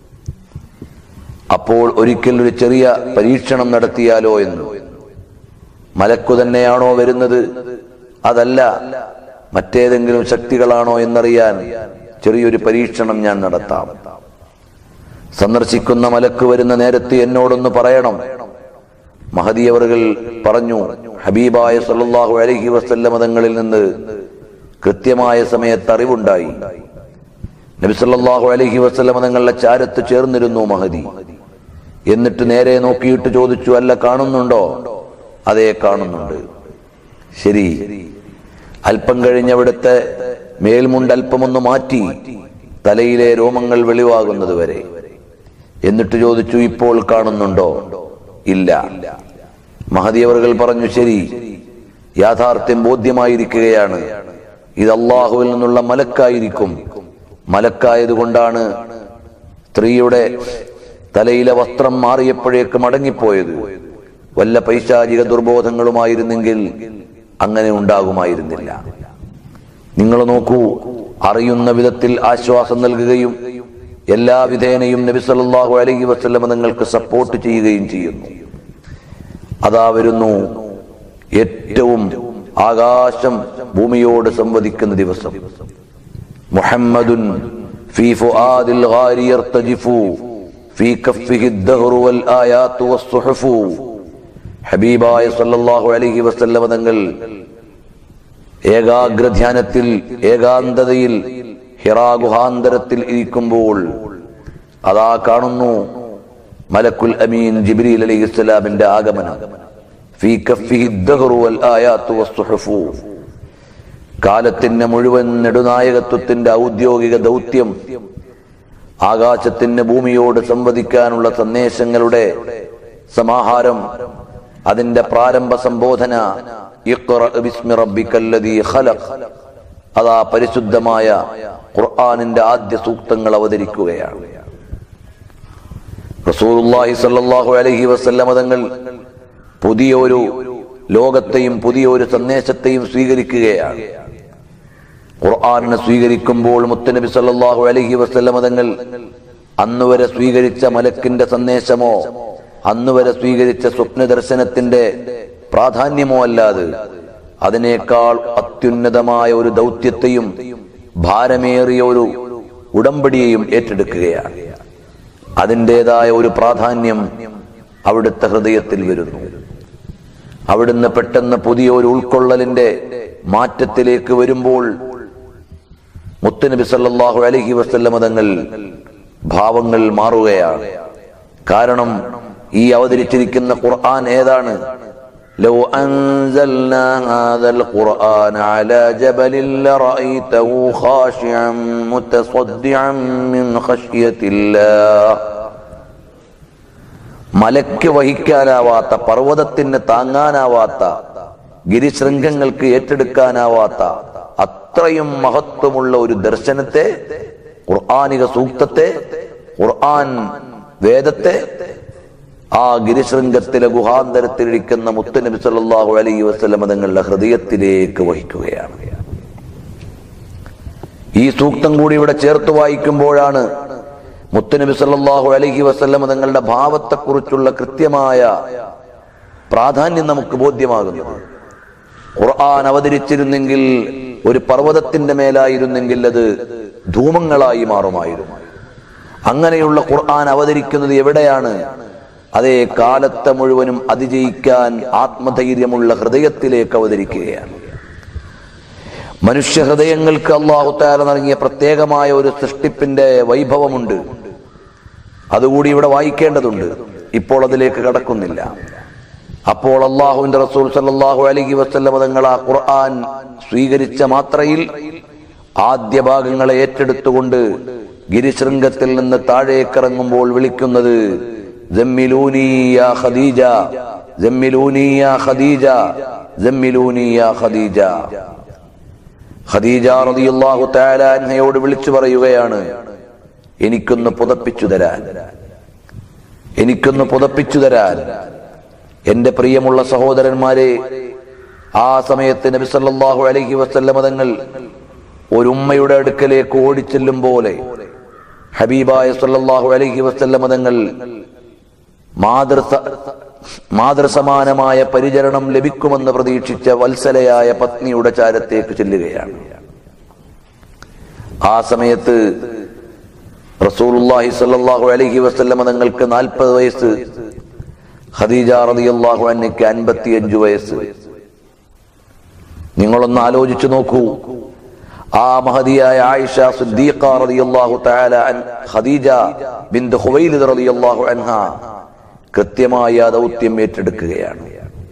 അപ്പോൾ ഒരിക്കൽ ഒരു ചെറിയ പരീക്ഷണം നടത്തിയാലോ എന്ന് മലക്കു തന്നെയാണോ വരുന്നത് അതല്ല മറ്റേതെങ്കിലും ശക്തികളാണോ എന്നറിയാൻ ചെറിയൊരു പരീക്ഷണം ഞാൻ നടത്താം സന്ദർശിക്കുന്ന മലക്ക് വരുന്ന നേരത്ത് എന്നോടൊന്ന് പറയണം മഹദിയവറുകൾ പറഞ്ഞു ഹബീബായ സല്ലല്ലാഹു അലൈഹി വസല്ലമ തങ്ങളിൽ നിന്ന് കൃത്യമായ സമയത്ത് അറിവുണ്ടായി നബി സല്ലല്ലാഹു അലൈഹി വസല്ലമ തങ്ങളുടെ ചാരത്ത് ചേർന്നിരുന്നു മഹദി എന്നിട്ട് നേരെ നോക്കിയിട്ട് ചോദിച്ചു അല്ല കാണുന്നുണ്ടോ അതേ കാണുന്നുണ്ട് ശരി അല്പം കഴിഞ്ഞ് അവിടുത്തെ മേൽമുണ്ട് അല്പമൊന്ന് മാറ്റി തലയിലെ രോമങ്ങൾ വെളിവാകുന്നത് വരെ എന്നിട്ട് ചോദിച്ചു ഇപ്പോൾ കാണുന്നുണ്ടോ ഇല്ല മഹദിയവറുകൾ പറഞ്ഞു ശരി യാഥാർത്ഥ്യം ബോധ്യമായിരിക്കുകയാണ് ഇത് അള്ളാഹുവിൽ നിന്നുള്ള മലക്കായിരിക്കും മലക്കായതുകൊണ്ടാണ് സ്ത്രീയുടെ തലയിലെ വസ്ത്രം മാറിയപ്പോഴേക്ക് മടങ്ങിപ്പോയത് വല്ല പൈശാചിക ദുർബോധങ്ങളുമായിരുന്നെങ്കിൽ അങ്ങനെ ഉണ്ടാകുമായിരുന്നില്ല നിങ്ങൾ നോക്കൂ അറിയുന്ന വിധത്തിൽ ആശ്വാസം നൽകുകയും എല്ലാ വിധേനയും നബി സല്ലല്ലാഹു അലൈഹി വസല്ലമ നിങ്ങൾക്ക് സപ്പോർട്ട് ചെയ്യുകയും ചെയ്യുന്നു അതാ വരുന്നു ഏറ്റവും ആകാശം ഭൂമിയോട് സംവദിക്കുന്ന ദിവസം മുഹമ്മദുൻ ഫീ ഫുആദിൽ ഗാരി യർതജിഫു ഫീ കഫിഹി الدهر والآيات والصحف ഹബീബായ സല്ലല്ലാഹു അലൈഹി വസല്ലമ തങ്ങൾ ഏകാഗ്രധ്യാനത്തിൽ ഏകാന്തതയിൽ ഹിറാ ഗുഹാന്തരത്തിൽ ഇരിക്കുമ്പോൾ അതാ കാണുന്നു മലക്കുൽ അമീൻ ജിബ്രീൽ അലൈഹി സ്വലാമിന്റെ ആഗമനം ഫീ കഫിഹി الدهر والآيات والصحف കാലത്തിന്റെ മുഴുവൻ നെടുനായകത്വത്തിന്റെ ഔദ്യോഗിക ദൗത്യം ആകാശത്തിന് ഭൂമിയോട് സംവദിക്കാനുള്ള സന്ദേശങ്ങളുടെ സമാഹാരം അതിന്റെ പ്രാരംഭ സംബോധന ഇഖ്റ ബിസ്മി റബ്ബിക്കല്ലദീ ഖലഖ് അതാ പരിശുദ്ധമായ ഖുർആനിന്റെ ആദ്യ സൂക്തങ്ങൾ അവതരിക്കുകയാണ് റസൂലുള്ളാഹി സ്വല്ലല്ലാഹു അലൈഹി വസല്ലമ തങ്ങൾ പുതിയൊരു ലോകത്തെയും പുതിയൊരു സന്ദേശത്തെയും സ്വീകരിക്കുകയാണ് ഖുർആാനിനെ സ്വീകരിക്കുമ്പോൾ മുത്തനബി സല്ലല്ലാഹു അലൈഹി വസല്ലമ തങ്ങൾ അന്ന് വരെ സ്വീകരിച്ച മലക്കിന്റെ സന്ദേശമോ അന്ന് വരെ സ്വീകരിച്ച സ്വപ്ന ദർശനത്തിന്റെ പ്രാധാന്യമോ അല്ലാതെ അതിനേക്കാൾ അത്യുന്നതമായ ഒരു ദൗത്യത്തെയും ഭാരമേറിയ ഒരു ഉടമ്പടിയെയും ഏറ്റെടുക്കുകയാണ് അതിൻ്റെതായ ഒരു പ്രാധാന്യം അവിടുത്തെ ഹൃദയത്തിൽ വരുന്നു അവിടുന്ന് പെട്ടെന്ന് പുതിയ ഒരു ഉൾക്കൊള്ളലിന്റെ മാറ്റത്തിലേക്ക് വരുമ്പോൾ മുത്തനബി സല്ലല്ലാഹു അലൈഹി വസല്ലമ തങ്ങൾ ഭാവങ്ങൾ മാറുകയാണ് കാരണം ഈ അവതരിച്ചിരിക്കുന്ന ഖുർആൻ ഏതാണ് لو أنزلنا هذا القرآن على جبل لرأيته خاشعا متصدعا من خشية الله മലയ്ക്ക് വഹിക്കാനാവാത്ത പർവ്വതത്തിന് താങ്ങാനാവാത്ത ഗിരിശൃംഗങ്ങൾക്ക് ഏറ്റെടുക്കാനാവാത്ത അത്രയും മഹത്വമുള്ള ഒരു ദർശനത്തെ ഖുർആാനിക സൂക്തത്തെ ഖുർആൻ വേദത്തെ ആ ഗിരിശൃംഗത്തിലെ ഗുഹാന്തരത്തിലിരിക്കുന്ന മുത്തനബി സല്ലല്ലാഹു അലൈഹി വസല്ലമ തങ്ങളുടെ ഹൃദയത്തിലേക്ക് വഹിക്കുകയാണ് ഈ സൂക്തം കൂടി ഇവിടെ ചേർത്ത് വായിക്കുമ്പോഴാണ് മുത്തനബി സല്ലല്ലാഹു അലൈഹി വസല്ലമ തങ്ങളുടെ ഭാവത്തെക്കുറിച്ചുള്ള കൃത്യമായ പ്രാധാന്യം നമുക്ക് ബോധ്യമാകുന്നത് ഖുർആൻ അവതരിച്ചിരുന്നെങ്കിൽ ഒരു പർവ്വതത്തിന്റെ മേലായിരുന്നെങ്കിൽ അത് ധൂമങ്ങളായി മാറുമായിരുന്നു അങ്ങനെയുള്ള ഖുർആൻ അവതരിക്കുന്നത് എവിടെയാണ് അതേ കാലത്തെ മുഴുവനും അതിജയിക്കാൻ ആത്മധൈര്യമുള്ള ഹൃദയത്തിലേക്ക് അവതരിക്കുകയാണ് മനുഷ്യ ഹൃദയങ്ങൾക്ക് അള്ളാഹുത്താല നൽകിയ പ്രത്യേകമായ ഒരു സൃഷ്ടിപ്പിന്റെ അപ്പോൾ അള്ളാഹുവിന്റെ റസൂൽ സല്ലല്ലാഹു അലൈഹി വസല്ലമ തങ്ങൾ ആ ഖുർആൻ സ്വീകരിച്ച മാത്രയിൽ ആദ്യ ഭാഗങ്ങളെ ഏറ്റെടുത്തുകൊണ്ട് ഗിരിശൃംഗത്തിൽ നിന്ന് താഴേക്കിറങ്ങുമ്പോൾ വിളിക്കുന്നത് "ജമ്മിലൂനി യാ ഖദീജ ജമ്മിലൂനി യാ ഖദീജ ജമ്മിലൂനി യാ ഖദീജ ഖദീജ റളിയല്ലാഹു തആല അൻഹയോട് വിളിച്ചു പറയുകയാണ് എനിക്കൊന്ന് പുതപ്പിച്ചു തരാൻ എനിക്കൊന്ന് പുതപ്പിച്ചു തരാൻ എന്റെ പ്രിയമുള്ള സഹോദരന്മാരെ ആ സമയത്ത് നബി സല്ലല്ലാഹു അലൈഹി വസല്ലമ തങ്ങൾ ഒരു ഉമ്മയുടെ അടുക്കലേക്ക് ഓടിച്ചെല്ലും പോലെ ഹബീബായ സല്ലല്ലാഹു അലൈഹി വസല്ലമ തങ്ങൾ മാതൃസ മാതൃസമാനമായ പരിചരണം ലഭിക്കുമെന്ന് പ്രതീക്ഷിച്ച വത്സലയായ പത്നിയുടെ ചാരത്തേക്ക് ചെല്ലുകയാണ് ആ സമയത്ത് റസൂലുള്ളാഹി സ്വല്ലല്ലാഹു അലൈഹി വസല്ലമ തങ്ങൾക്ക് നാൽപ്പത് വയസ്സ് ഖദീജ റളിയല്ലാഹു അൻഹയ്ക്ക് അൻപത്തിയഞ്ചു വയസ്സ് നിങ്ങളൊന്ന് ആലോചിച്ചു നോക്കൂ ആ മഹതിയായ ആയിഷ സിദ്ദീഖ റളിയല്ലാഹു തആല അൻ ഖദീജ ബിൻത് ഖുവൈലിദ് റളിയല്ലാഹു അൻഹ കൃത്യമായ ആ ദൗത്യം ഏറ്റെടുക്കുകയാണ്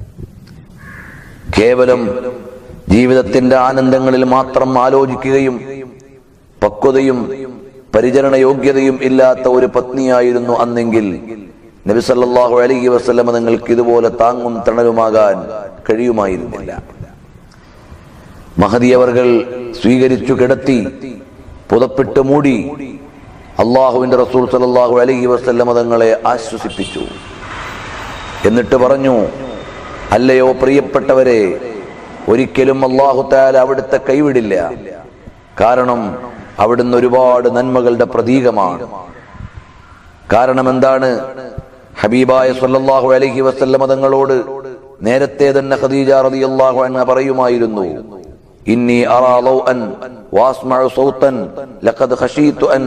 കേവലം ജീവിതത്തിന്റെ ആനന്ദങ്ങളിൽ മാത്രം ആലോചിക്കുകയും പക്വതയും പരിചരണ യോഗ്യതയും ഇല്ലാത്ത ഒരു പത്നിയായിരുന്നു അന്നെങ്കിൽ നബി സല്ലല്ലാഹു അലൈഹി വസല്ലമ നിങ്ങൾക്ക് ഇതുപോലെ താങ്ങും തണലുമാകാൻ കഴിയുമായിരുന്നില്ല മഹദിയവർകൾ സ്വീകരിച്ചു കിടത്തി പുതപ്പിട്ട് മൂടി അള്ളാഹുവിന്റെ റസൂൽ സല്ലല്ലാഹു അലൈഹി വസല്ലമ തങ്ങളെ ആശ്വസിപ്പിച്ചു എന്നിട്ട് പറഞ്ഞു അല്ലയോ പ്രിയപ്പെട്ടവരെ ഒരിക്കലും അള്ളാഹു താല അവിടുത്തെ കൈവിടില്ല കാരണം അവിടുന്ന് ഒരുപാട് നന്മകളുടെ പ്രതീകമാണ് കാരണം എന്താണ് ഹബീബായ സല്ലല്ലാഹു അലൈഹി വസല്ലമ തങ്ങളോട് നേരത്തെ തന്നെ ഖദീജ റളിയല്ലാഹു അൻഹ പറയുമായിരുന്നു ഇന്നി അറാ ലൗഅൻ വാസ്മഉ സൗതൻ ലഖദ് ഖശീതു അൻ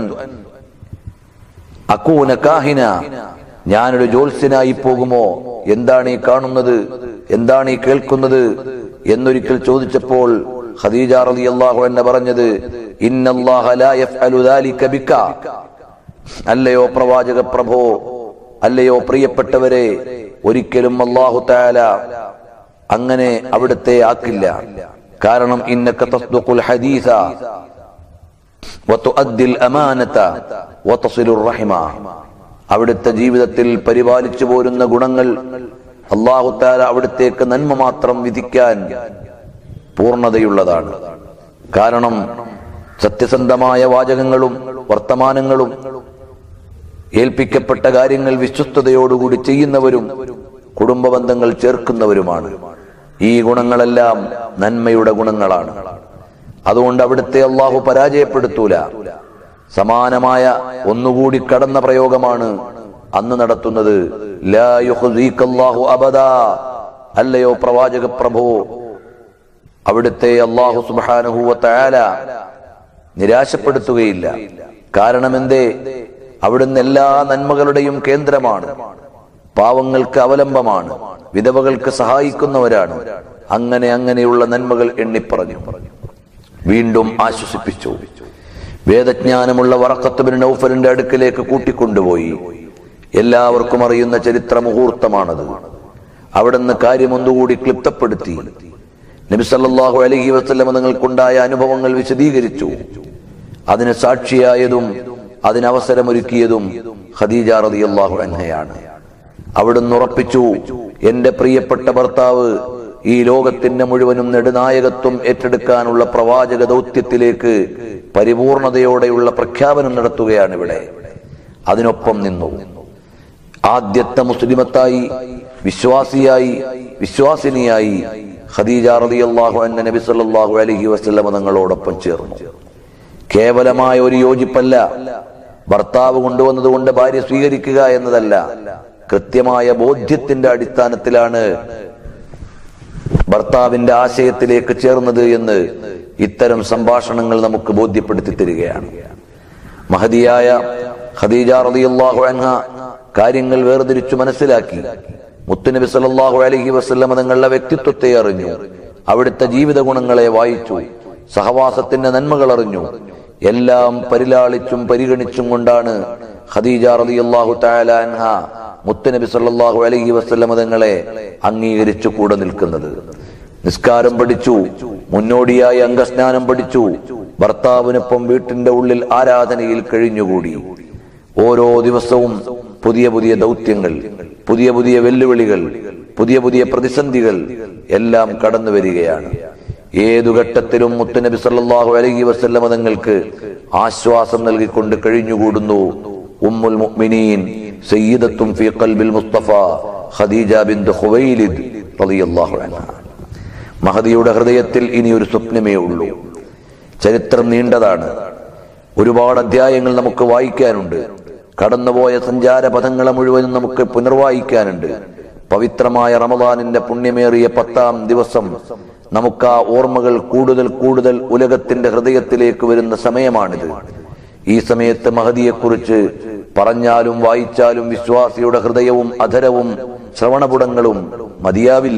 അക്കൂന കാഹിന ഞാനൊരു ജ്യോത്സ്യനായി പോകുമോ എന്താണ് ഈ കാണുന്നത് എന്താണ് ഈ കേൾക്കുന്നത് എന്നൊരിക്കൽ ചോദിച്ചപ്പോൾ ഖദീജ റളിയല്ലാഹു അൻഹ പറഞ്ഞത് ഇന്നല്ലാഹ ലാ യഫ്അലു ദാലിക ബിക അല്ലയോ പ്രവാചക പ്രഭോ അല്ലയോ പ്രിയപ്പെട്ടവരെ ഒരിക്കലും അല്ലാഹു തആല അങ്ങനെ അവിടുത്തെ ആക്കില്ല കാരണം ഇന്നക തസ്ദുഖുൽ ഹദീസ വതുഅദ്ദിൽ അമാനത വതസിലുർ റഹിമ അവിടുത്തെ ജീവിതത്തിൽ പരിപാലിച്ചു പോരുന്ന ഗുണങ്ങൾ അള്ളാഹു താല അവിടുത്തേക്ക് നന്മ മാത്രം വിധിക്കാൻ പൂർണ്ണതയുള്ളതാണ് കാരണം സത്യസന്ധമായ വാചകങ്ങളും വർത്തമാനങ്ങളും ഏൽപ്പിക്കപ്പെട്ട കാര്യങ്ങൾ വിശ്വസ്തയോടുകൂടി ചെയ്യുന്നവരും കുടുംബ ബന്ധങ്ങൾ ചേർക്കുന്നവരുമാണ് ഈ ഗുണങ്ങളെല്ലാം നന്മയുടെ ഗുണങ്ങളാണ് അതുകൊണ്ട് അവിടുത്തെ അള്ളാഹു പരാജയപ്പെടുത്തൂല സമാനമായ ഒന്നുകൂടി കടന്ന പ്രയോഗമാണ് അന്ന് നടത്തുന്നത് ലാ യുഖ്സീകല്ലാഹു അബദാ അല്ലയോ പ്രവാചക പ്രഭു അവിടുത്തെ അള്ളാഹു സുബ്ഹാനഹു തആല നിരാശപ്പെടുത്തുകയില്ല കാരണം എന്തേ അവിടുന്ന് എല്ലാ നന്മകളുടെയും കേന്ദ്രമാണ് പാവങ്ങൾക്ക് അവലംബമാണ് വിധവകൾക്ക് സഹായിക്കുന്നവരാണ് അങ്ങനെ അങ്ങനെയുള്ള നന്മകൾ എണ്ണിപ്പറഞ്ഞു വീണ്ടും ആശ്വസിപ്പിച്ചു വേദജ്ഞാനമുള്ള വറക്കത്തുബിൻ നൗഫലിന്റെ അടുക്കിലേക്ക് കൂട്ടിക്കൊണ്ടുപോയി എല്ലാവർക്കും അറിയുന്ന ചരിത്ര മുഹൂർത്തമാണത് അവിടുന്ന് കാര്യം ഒന്നുകൂടി ക്ലിപ്തപ്പെടുത്തി നബിസല്ലാഹു അലഹി വസ്ലമ നിങ്ങൾക്കുണ്ടായ അനുഭവങ്ങൾ വിശദീകരിച്ചു അതിന് സാക്ഷിയായതും അതിനവസരമൊരുക്കിയതും ഖദീജ റളിയല്ലാഹു അൻഹയാണ് അവിടുന്ന് ഉറപ്പിച്ചു എന്റെ പ്രിയപ്പെട്ട ഭർത്താവ് ഈ ലോകത്തിന്റെ മുഴുവനും നെടുനായകത്വം ഏറ്റെടുക്കാനുള്ള പ്രവാചക ദൗത്യത്തിലേക്ക് പരിപൂർണതയോടെയുള്ള പ്രഖ്യാപനം നടത്തുകയാണ് ഇവിടെ അതിനൊപ്പം നിന്നു ആദ്യത്തെ മുസ്ലിമത്തായി വിശ്വാസിയായി വിശ്വാസിനിയായി ഖദീജ റളിയല്ലാഹു അൻഹ നബി സല്ലല്ലാഹു അലൈഹി വസല്ലമ തങ്ങളോടൊപ്പം ചേർന്നു കേവലമായ ഒരു യോജിപ്പല്ല ഭർത്താവ് കൊണ്ടുവന്നത് കൊണ്ട് ഭാര്യ സ്വീകരിക്കുക എന്നതല്ല കൃത്യമായ ബോധ്യത്തിന്റെ അടിസ്ഥാനത്തിലാണ് ഭർത്താവിന്റെ ആശയത്തിലേക്ക് ചേർന്നത് എന്ന് ഇത്തരം സംഭാഷണങ്ങൾ നമുക്ക് ബോധ്യപ്പെടുത്തി തരികയാണ് മഹതിയായ ഖദീജ റളിയല്ലാഹു അൻഹ കാര്യങ്ങൾ വേർതിരിച്ചു മനസ്സിലാക്കി മുത്തുനബി സല്ലല്ലാഹു അലൈഹി വസല്ലമ തങ്ങളുടെ വ്യക്തിത്വത്തെ അറിഞ്ഞു അവിടുത്തെ ജീവിത ഗുണങ്ങളെ വായിച്ചു സഹവാസത്തിന്റെ നന്മകൾ അറിഞ്ഞു എല്ലാം പരിലാളിച്ചും പരിഗണിച്ചും കൊണ്ടാണ് ഖദീജ റളിയല്ലാഹു തആല അൻഹ മുത്തനബി സല്ലല്ലാഹു അലൈഹി വസല്ലമ തങ്ങളെ അംഗീകരിച്ചു കൂടെ നിൽക്കുന്നത് നിസ്കാരം പഠിച്ചു മുന്നോടിയായി അംഗസ്നാനം പഠിച്ചു ഭർത്താവിനൊപ്പം വീട്ടിന്റെ ഉള്ളിൽ ആരാധനയിൽ കഴിഞ്ഞുകൂടി ഓരോ ദിവസവും പുതിയ പുതിയ ദൗത്യങ്ങൾ പുതിയ പുതിയ വെല്ലുവിളികൾ പുതിയ പുതിയ പ്രതിസന്ധികൾ എല്ലാം കടന്നു വരികയാണ് ഏതു ഘട്ടത്തിലും മുത്തുനബി സല്ലല്ലാഹു അലൈഹി വസല്ലമ തങ്ങൾക്ക് ആശ്വാസം നൽകിക്കൊണ്ട് കഴിഞ്ഞുകൂടുന്നു ഉമ്മുൽ മുഅ്മിനീൻ സയ്യിദത്തും ഫീ ഖൽബിൽ മുസ്തഫ ഖദീജ ബിൻത് ഖുവൈലിദ് റളിയല്ലാഹു അൻഹ മഹദിയുടെ ഹൃദയത്തിൽ ഇനി ഒരു സ്വപ്നമേ ഉള്ളൂ ചരിത്രം നീണ്ടതാണ് ഒരുപാട് അധ്യായങ്ങൾ നമുക്ക് വായിക്കാനുണ്ട് കടന്നുപോയ സഞ്ചാര പദങ്ങളെ മുഴുവനും നമുക്ക് പുനർവായിക്കാനുണ്ട് പവിത്രമായ റമദാനിന്റെ പുണ്യമേറിയ പത്താം ദിവസം നമുക്ക് ആ ഓർമ്മകൾ കൂടുതൽ കൂടുതൽ ഉലകത്തിന്റെ ഹൃദയത്തിലേക്ക് വരുന്ന സമയമാണിത് ഈ സമയത്ത് മഹദിയെക്കുറിച്ച് പറഞ്ഞാലും വായിച്ചാലും വിശ്വാസിയുടെ ഹൃദയവും അധരവും ശ്രവണപുടങ്ങളും മതിയാവില്ല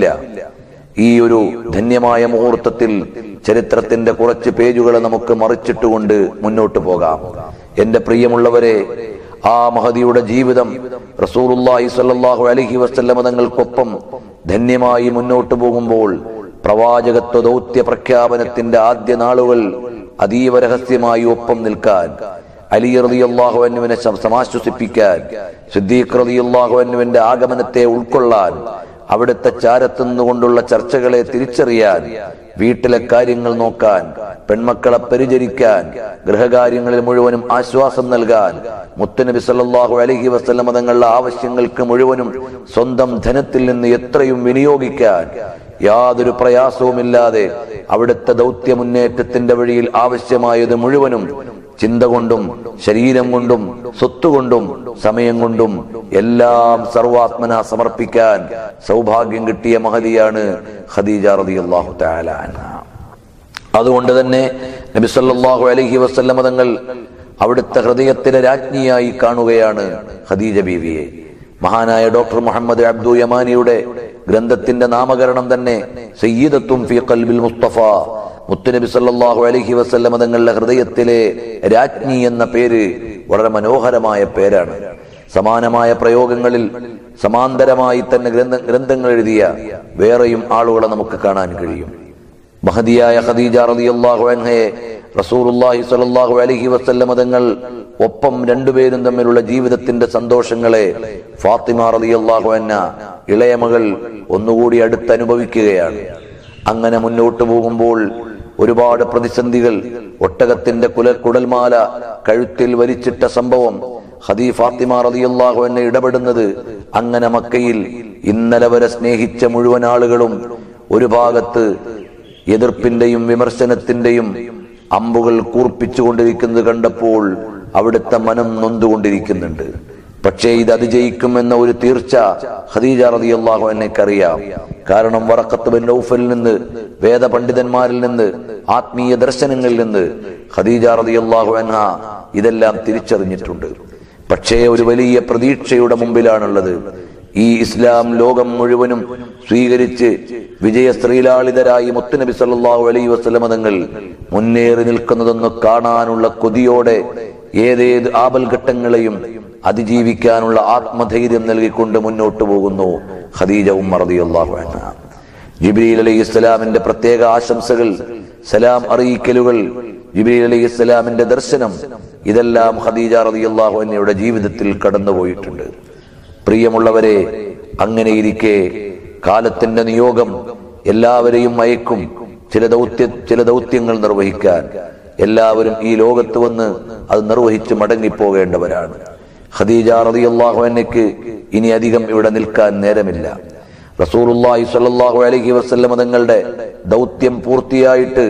ഈ ഒരു ധന്യമായ മുഹൂർത്തത്തിൽ ചരിത്രത്തിന്റെ കുറച്ച് പേജുകളെ നമുക്ക് മറിച്ചിട്ടുകൊണ്ട് മുന്നോട്ട് പോകാം എന്റെ പ്രിയമുള്ളവരെ ആ മഹദിയുടെ ജീവിതം റസൂലുള്ളാഹി സ്വല്ലല്ലാഹു അലൈഹി വസല്ലമ തങ്ങൾക്കൊപ്പം ധന്യമായി മുന്നോട്ട് പോകുമ്പോൾ പ്രവാചകത്വ ദൗത്യ പ്രഖ്യാപനത്തിന്റെ ആദ്യ നാളുകൾ അതീവ രഹസ്യമായി ഒപ്പം നിൽക്കാൻ അലി റളിയല്ലാഹു അൻഹുവിനെ ശം- സമാശ്വസിപ്പിക്കാൻ സിദ്ദീഖ് റളിയല്ലാഹു അൻഹുവിന്റെ ആഗമനത്തെ ഉൾക്കൊള്ളാൻ അവിടുത്തെ ചാരത്തുനിന്നുകൊണ്ടുള്ള ചർച്ചകളെ തിരിച്ചറിയാൻ വീട്ടിലെ കാര്യങ്ങൾ നോക്കാൻ പെൺമക്കളെ പരിചരിക്കാൻ ഗൃഹകാര്യങ്ങളിൽ മുഴുവനും ആശ്വാസം നൽകാൻ മുത്തനബി സല്ലല്ലാഹു അലൈഹി വസല്ലമ തങ്ങളുടെ ആവശ്യങ്ങൾക്ക് മുഴുവനും സ്വന്തം ധനത്തിൽ നിന്ന് എത്രയും വിനിയോഗിക്കാൻ യാതൊരു പ്രയാസവുമില്ലാതെ അവിടുത്തെ ദൗത്യ മുന്നേറ്റത്തിന്റെ വഴിയിൽ ആവശ്യമായത് മുഴുവനും ചിന്ത കൊണ്ടും ശരീരം കൊണ്ടും സ്വത്തുകൊണ്ടും സമയം കൊണ്ടും എല്ലാം സർവാത്മന സമർപ്പിക്കാൻ സൗഭാഗ്യം കിട്ടിയ മഹതിയാണ് ഖദീജ റളിയല്ലാഹു തആല അൻഹ അതുകൊണ്ട് തന്നെ നബി സല്ലല്ലാഹു അലൈഹി വസല്ലമ തങ്ങൾ അവിടുത്തെ ഹൃദയത്തിലെ രാജ്ഞിയായി കാണുകയാണ് ഖദീജ ബീവിയെ മഹാനായ ഡോക്ടർ മുഹമ്മദ് അബ്ദു യമാനിയുടെ ഗ്രന്ഥത്തിന്റെ നാമകരണം തന്നെ സയ്യിദത്തും ഫി ഖൽബിൽ മുസ്തഫ മുത്തുനബി സല്ലല്ലാഹു അലൈഹി വസല്ലമ തങ്ങളുടെ ഹൃദയത്തിലെ രാജ്ഞി എന്ന പേര് വളരെ മനോഹരമായ പേരാണ് സമാനമായ പ്രയോഗങ്ങളിൽ സമാന്തരമായി തന്നെ ഗ്രന്ഥ ഗ്രന്ഥങ്ങൾ എഴുതിയ വേറെയും ആളുകളെ നമുക്ക് കാണാൻ കഴിയും മഹദിയായ ഖദീജ റളിയല്ലാഹു അൻഹയെ റസൂലുള്ളാഹി സ്വല്ലല്ലാഹു അലൈഹി വസല്ലമ തങ്ങൾ ഒപ്പം രണ്ടുപേരും തമ്മിലുള്ള ജീവിതത്തിന്റെ സന്തോഷങ്ങളെ ഫാത്തിമ റളിയല്ലാഹു അൻഹ ഇളയ മകൾ ഒന്നുകൂടി അടുത്തനുഭവിക്കുകയാണ് അങ്ങനെ മുന്നോട്ട് പോകുമ്പോൾ ഒരുപാട് പ്രതിസന്ധികൾ ഒട്ടകത്തിന്റെ കുല കുടൽമാല കഴുത്തിൽ വലിച്ചിട്ട സംഭവം ഹദീ ഫാത്തിമ റളിയല്ലാഹു അൻഹ ഇടപെടുന്നത് അങ്ങനെ മക്കയിൽ ഇന്നലെ വരെ സ്നേഹിച്ച മുഴുവൻ ആളുകളും ഒരു ഭാഗത്ത് എതിർപ്പിന്റെയും വിമർശനത്തിന്റെയും അമ്പുകൾ കൂർപ്പിച്ചുകൊണ്ടിരിക്കുന്നത് കണ്ടപ്പോൾ അവിടുത്തെ മനം നൊന്തുകൊണ്ടിരിക്കുന്നുണ്ട് പക്ഷേ ഇത് അതിജയിക്കുമെന്ന ഒരു തീർച്ച ഖദീജ റളിയല്ലാഹു അൻഹയ്ക്കറിയാം കാരണം വറക്കത്ത് ബിൻ നൗഫലിൽ നിന്ന് വേദപണ്ഡിതന്മാരിൽ നിന്ന് ആത്മീയ ദർശനങ്ങളിൽ നിന്ന് ഖദീജ റളിയല്ലാഹു അൻഹ ഇതെല്ലാം തിരിച്ചറിഞ്ഞിട്ടുണ്ട് പക്ഷേ ഒരു വലിയ പ്രതീക്ഷയുടെ മുമ്പിലാണുള്ളത് ഈ ഇസ്ലാം ലോകം മുഴുവനും സ്വീകരിച്ച് വിജയ ശ്രീലാളിതരായി മുത്തുനബി സല്ലല്ലാഹു അലൈഹി വസല്ലമ തങ്ങൾ മുന്നേറി നിൽക്കുന്നതൊന്ന് കാണാനുള്ള കൊതിയോടെ ഏതേത് ആപൽഘട്ടങ്ങളെയും അതിജീവിക്കാനുള്ള ആത്മധൈര്യം നൽകിക്കൊണ്ട് മുന്നോട്ട് പോകുന്നു ഖദീജ ഉമ്മർ റളിയല്ലാഹു അൻഹ ജിബ്രീൽ അലൈഹി ഇസ്ലാമിന്റെ പ്രത്യേക ആശംസകൾ സലാം അറിയിക്കലുകൾ ജിബ്രീൽ അലൈഹി ഇസ്ലാമിന്റെ ദർശനം ഇതെല്ലാം ഖദീജ റളിയല്ലാഹു അൻഹയുടെ ജീവിതത്തിൽ കടന്നുപോയിട്ടുണ്ട് പ്രിയമുള്ളവരെ അങ്ങനെ ഇരിക്കെ കാലത്തിന്റെ നിയോഗം എല്ലാവരെയും അയക്കും ചില ദൗത്യ ചില ദൗത്യങ്ങൾ നിർവഹിക്കാൻ എല്ലാവരും ഈ ലോകത്ത് വന്ന് അത് നിർവഹിച്ച് മടങ്ങിപ്പോകേണ്ടവരാണ് ഖദീജ റളിയല്ലാഹു അൻഹയ്ക്ക് ഇനി അധികം ഇവിടെ നിൽക്കാൻ നേരമില്ല റസൂലുള്ളാഹി സ്വല്ലല്ലാഹു അലൈഹി വസല്ലമ തങ്ങളുടെ ദൗത്യം പൂർത്തിയായിട്ട്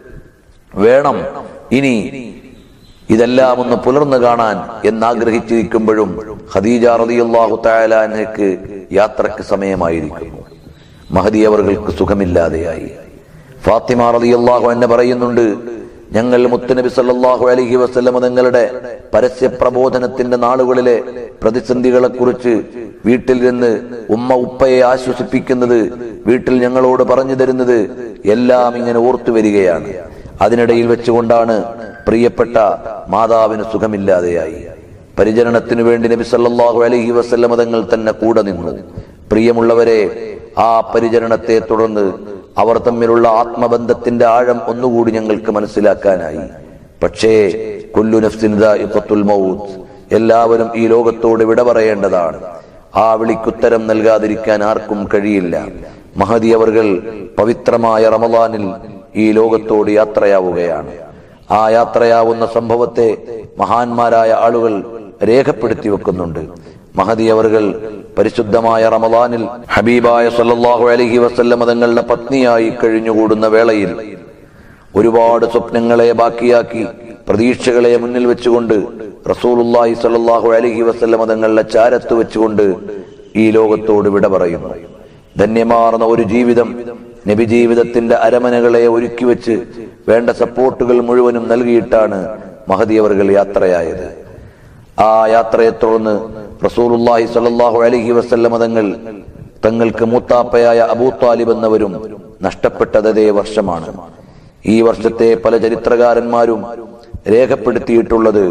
വേണം ഇനി ഇതെല്ലാം ഒന്ന് പുലർന്നു കാണാൻ എന്നാഗ്രഹിച്ചിരിക്കുമ്പോഴും ഖദീജ റളിയല്ലാഹു തആല അൻഹയ്ക്ക് യാത്രക്ക് സമയമായിരിക്കുന്നു മഹദി അവർക്ക് സുഖമില്ലാതെയായി ഫാത്തിമ റളിയല്ലാഹു അൻഹ പറയുന്നുണ്ട് ഞങ്ങൾ മുത്തുനബി സല്ലല്ലാഹു അലൈഹി വസല്ലമ തങ്ങളുടെ പരസ്യ പ്രബോധനത്തിന്റെ നാളുകളിലെ പ്രതിസന്ധികളെ കുറിച്ച് വീട്ടിൽ നിന്ന് ഉമ്മ ഉപ്പയെ ആശ്വസിപ്പിക്കുന്നത് വീട്ടിൽ ഞങ്ങളോട് പറഞ്ഞു തരുന്നത് എല്ലാം ഇങ്ങനെ ഓർത്തു വരികയാണ് അതിനിടയിൽ വെച്ചുകൊണ്ടാണ് പ്രിയപ്പെട്ട മാതാവിന് സുഖമില്ലാതെയായി പരിചരണത്തിനു വേണ്ടി നബി സല്ലല്ലാഹു അലൈഹി വസല്ലമ തങ്ങൾ തന്നെ കൂടെ നിന്നു പ്രിയമുള്ളവരെ ആ പരിചരണത്തെ തുടർന്ന് അവർ തമ്മിലുള്ള ആത്മബന്ധത്തിന്റെ ആഴം ഒന്നുകൂടി ഞങ്ങൾക്ക് മനസ്സിലാക്കാനായി പക്ഷേ കുല്ലു നഫ്സിൻ ദാഇഖത്തുൽ മൗത്ത് എല്ലാവരും ഈ ലോകത്തോട് വിട പറയേണ്ടതാണ് ആ വിളിക്കുത്തരം നൽകാതിരിക്കാൻ ആർക്കും കഴിയില്ല മഹദി അവർകൾ പവിത്രമായ റമദാനിൽ ഈ ലോകത്തോട് യാത്രയാവുകയാണ് ആ യാത്രയാവുന്ന സംഭവത്തെ മഹാന്മാരായ ആളുകൾ രേഖപ്പെടുത്തി വെക്കുന്നുണ്ട് മഹദി അവർകൾ പരിശുദ്ധമായ റമദാനിൽ ഹബീബായ സല്ലല്ലാഹു അലൈഹി വസല്ലമ തങ്ങളുടെ പത്നിയായി കഴിഞ്ഞുകൂടുന്ന വേളയിൽ ഒരുപാട് സ്വപ്നങ്ങളെ ബാക്കിയാക്കി പ്രതീക്ഷകളെ മുന്നിൽ വെച്ചുകൊണ്ട് റസൂലുള്ളാഹി സ്വല്ലല്ലാഹു അലൈഹി വസല്ലമ തങ്ങളുടെ ചാരത്ത് വെച്ചുകൊണ്ട് ഈ ലോകത്തോട് വിട പറയുന്നു ധന്യമാർന്ന ഒരു ജീവിതം നബി ജീവിതത്തിന്റെ അരമനകളെ ഒരുക്കി വെച്ച് വേണ്ട സപ്പോർട്ടുകൾ മുഴുവനും നൽകിയിട്ടാണ് മഹദി അവർകൾ യാത്രയായത് ആ യാത്രയെ തുടർന്ന് റസൂലുള്ളാഹി സ്വല്ലല്ലാഹു അലൈഹി വസല്ലമ തങ്ങൾ തങ്ങൾക്ക് മൂത്താപ്പയായ അബൂ താലിബ് എന്നവരും നഷ്ടപ്പെട്ടതേ വർഷമാണ് ഈ വർഷത്തെ പല ചരിത്രകാരന്മാരും രേഖപ്പെടുത്തിയിട്ടുള്ളത്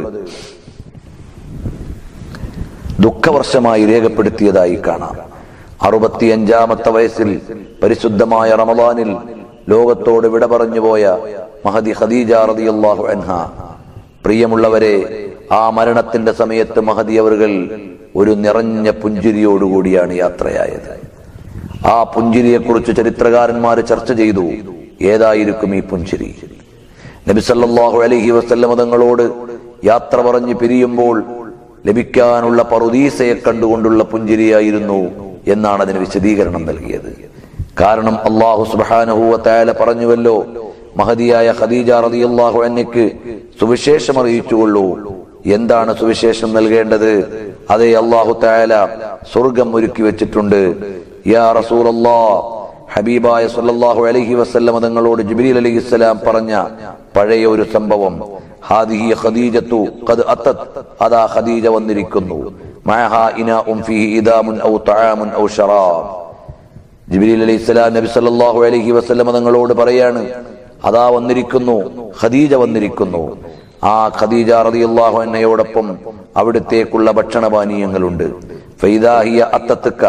ദുഃഖവർഷമായി രേഖപ്പെടുത്തിയതായി കാണാം അറുപത്തിയഞ്ചാമത്തെ വയസ്സിൽ പരിശുദ്ധമായ റമദാനിൽ ലോകത്തോട് വിട പറഞ്ഞുപോയ മഹദി ഖദീജ റളിയല്ലാഹു അൻഹ പ്രിയമുള്ളവരെ ആ മരണത്തിന്റെ സമയത്ത് മഹദി അവറുകൾ ഒരു നിറഞ്ഞ പുഞ്ചിരിയോടുകൂടിയാണ് യാത്രയായത് ആ പുഞ്ചിരിയെക്കുറിച്ച് ചരിത്രകാരന്മാർ ചർച്ച ചെയ്തു ഏതായിരിക്കും ഈ പുഞ്ചിരി നബി സല്ലല്ലാഹു അലൈഹി വസല്ലമ തങ്ങളോട് യാത്ര പറഞ്ഞ് പിരിയുമ്പോൾ ലഭിക്കാനുള്ള പറുദീസയെ കണ്ടുകൊണ്ടുള്ള പുഞ്ചിരിയായിരുന്നു എന്നാണ് അതിന് വിശദീകരണം നൽകിയത് കാരണം അള്ളാഹു സുബ്ഹാനഹു വതആല പറഞ്ഞുവല്ലോ മഹദിയായ ഖദീജ റളിയല്ലാഹു അൻഹയ്ക്ക് സുവിശേഷം അറിയിച്ചുകൊള്ളൂ എന്താണ് സുവിശേഷം നൽകേണ്ടത് അതേ അള്ളാഹു തആല സ്വർഗം ഒരുക്കി വെച്ചിട്ടുണ്ട് യാ റസൂലല്ലാഹ് ഹബീബായ സല്ലല്ലാഹു അലൈഹി വസല്ലമ തങ്ങളോട് ജിബ്രീൽ അലൈഹിസ്സലാം പറഞ്ഞ പഴയ ഒരു സംഭവം ഹാദിഹി ഖദീജത്തു ഖദ് അത്തത് അതാ ഖദീജ വന്നിരിക്കുന്നു മഅഹാ ഇനാഉം ഫീഹി ഇദാമുൻ ഔ തആമുൻ ഔ ശറാബ് ജിബ്രീൽ അലൈഹിസ്സലാം നബി സല്ലല്ലാഹു അലൈഹി വസല്ലമ തങ്ങളോട് പറയാണ് അതാ വന്നിരിക്കുന്നു ഖദീജ വന്നിരിക്കുന്നു ആ ഖദീജ റളിയല്ലാഹു അൻഹയോടൊപ്പം അവിടത്തേക്കുള്ള ഭക്ഷണപാനീയങ്ങളുണ്ട് ഫൈദാഹിയ അത്തത്തുക്ക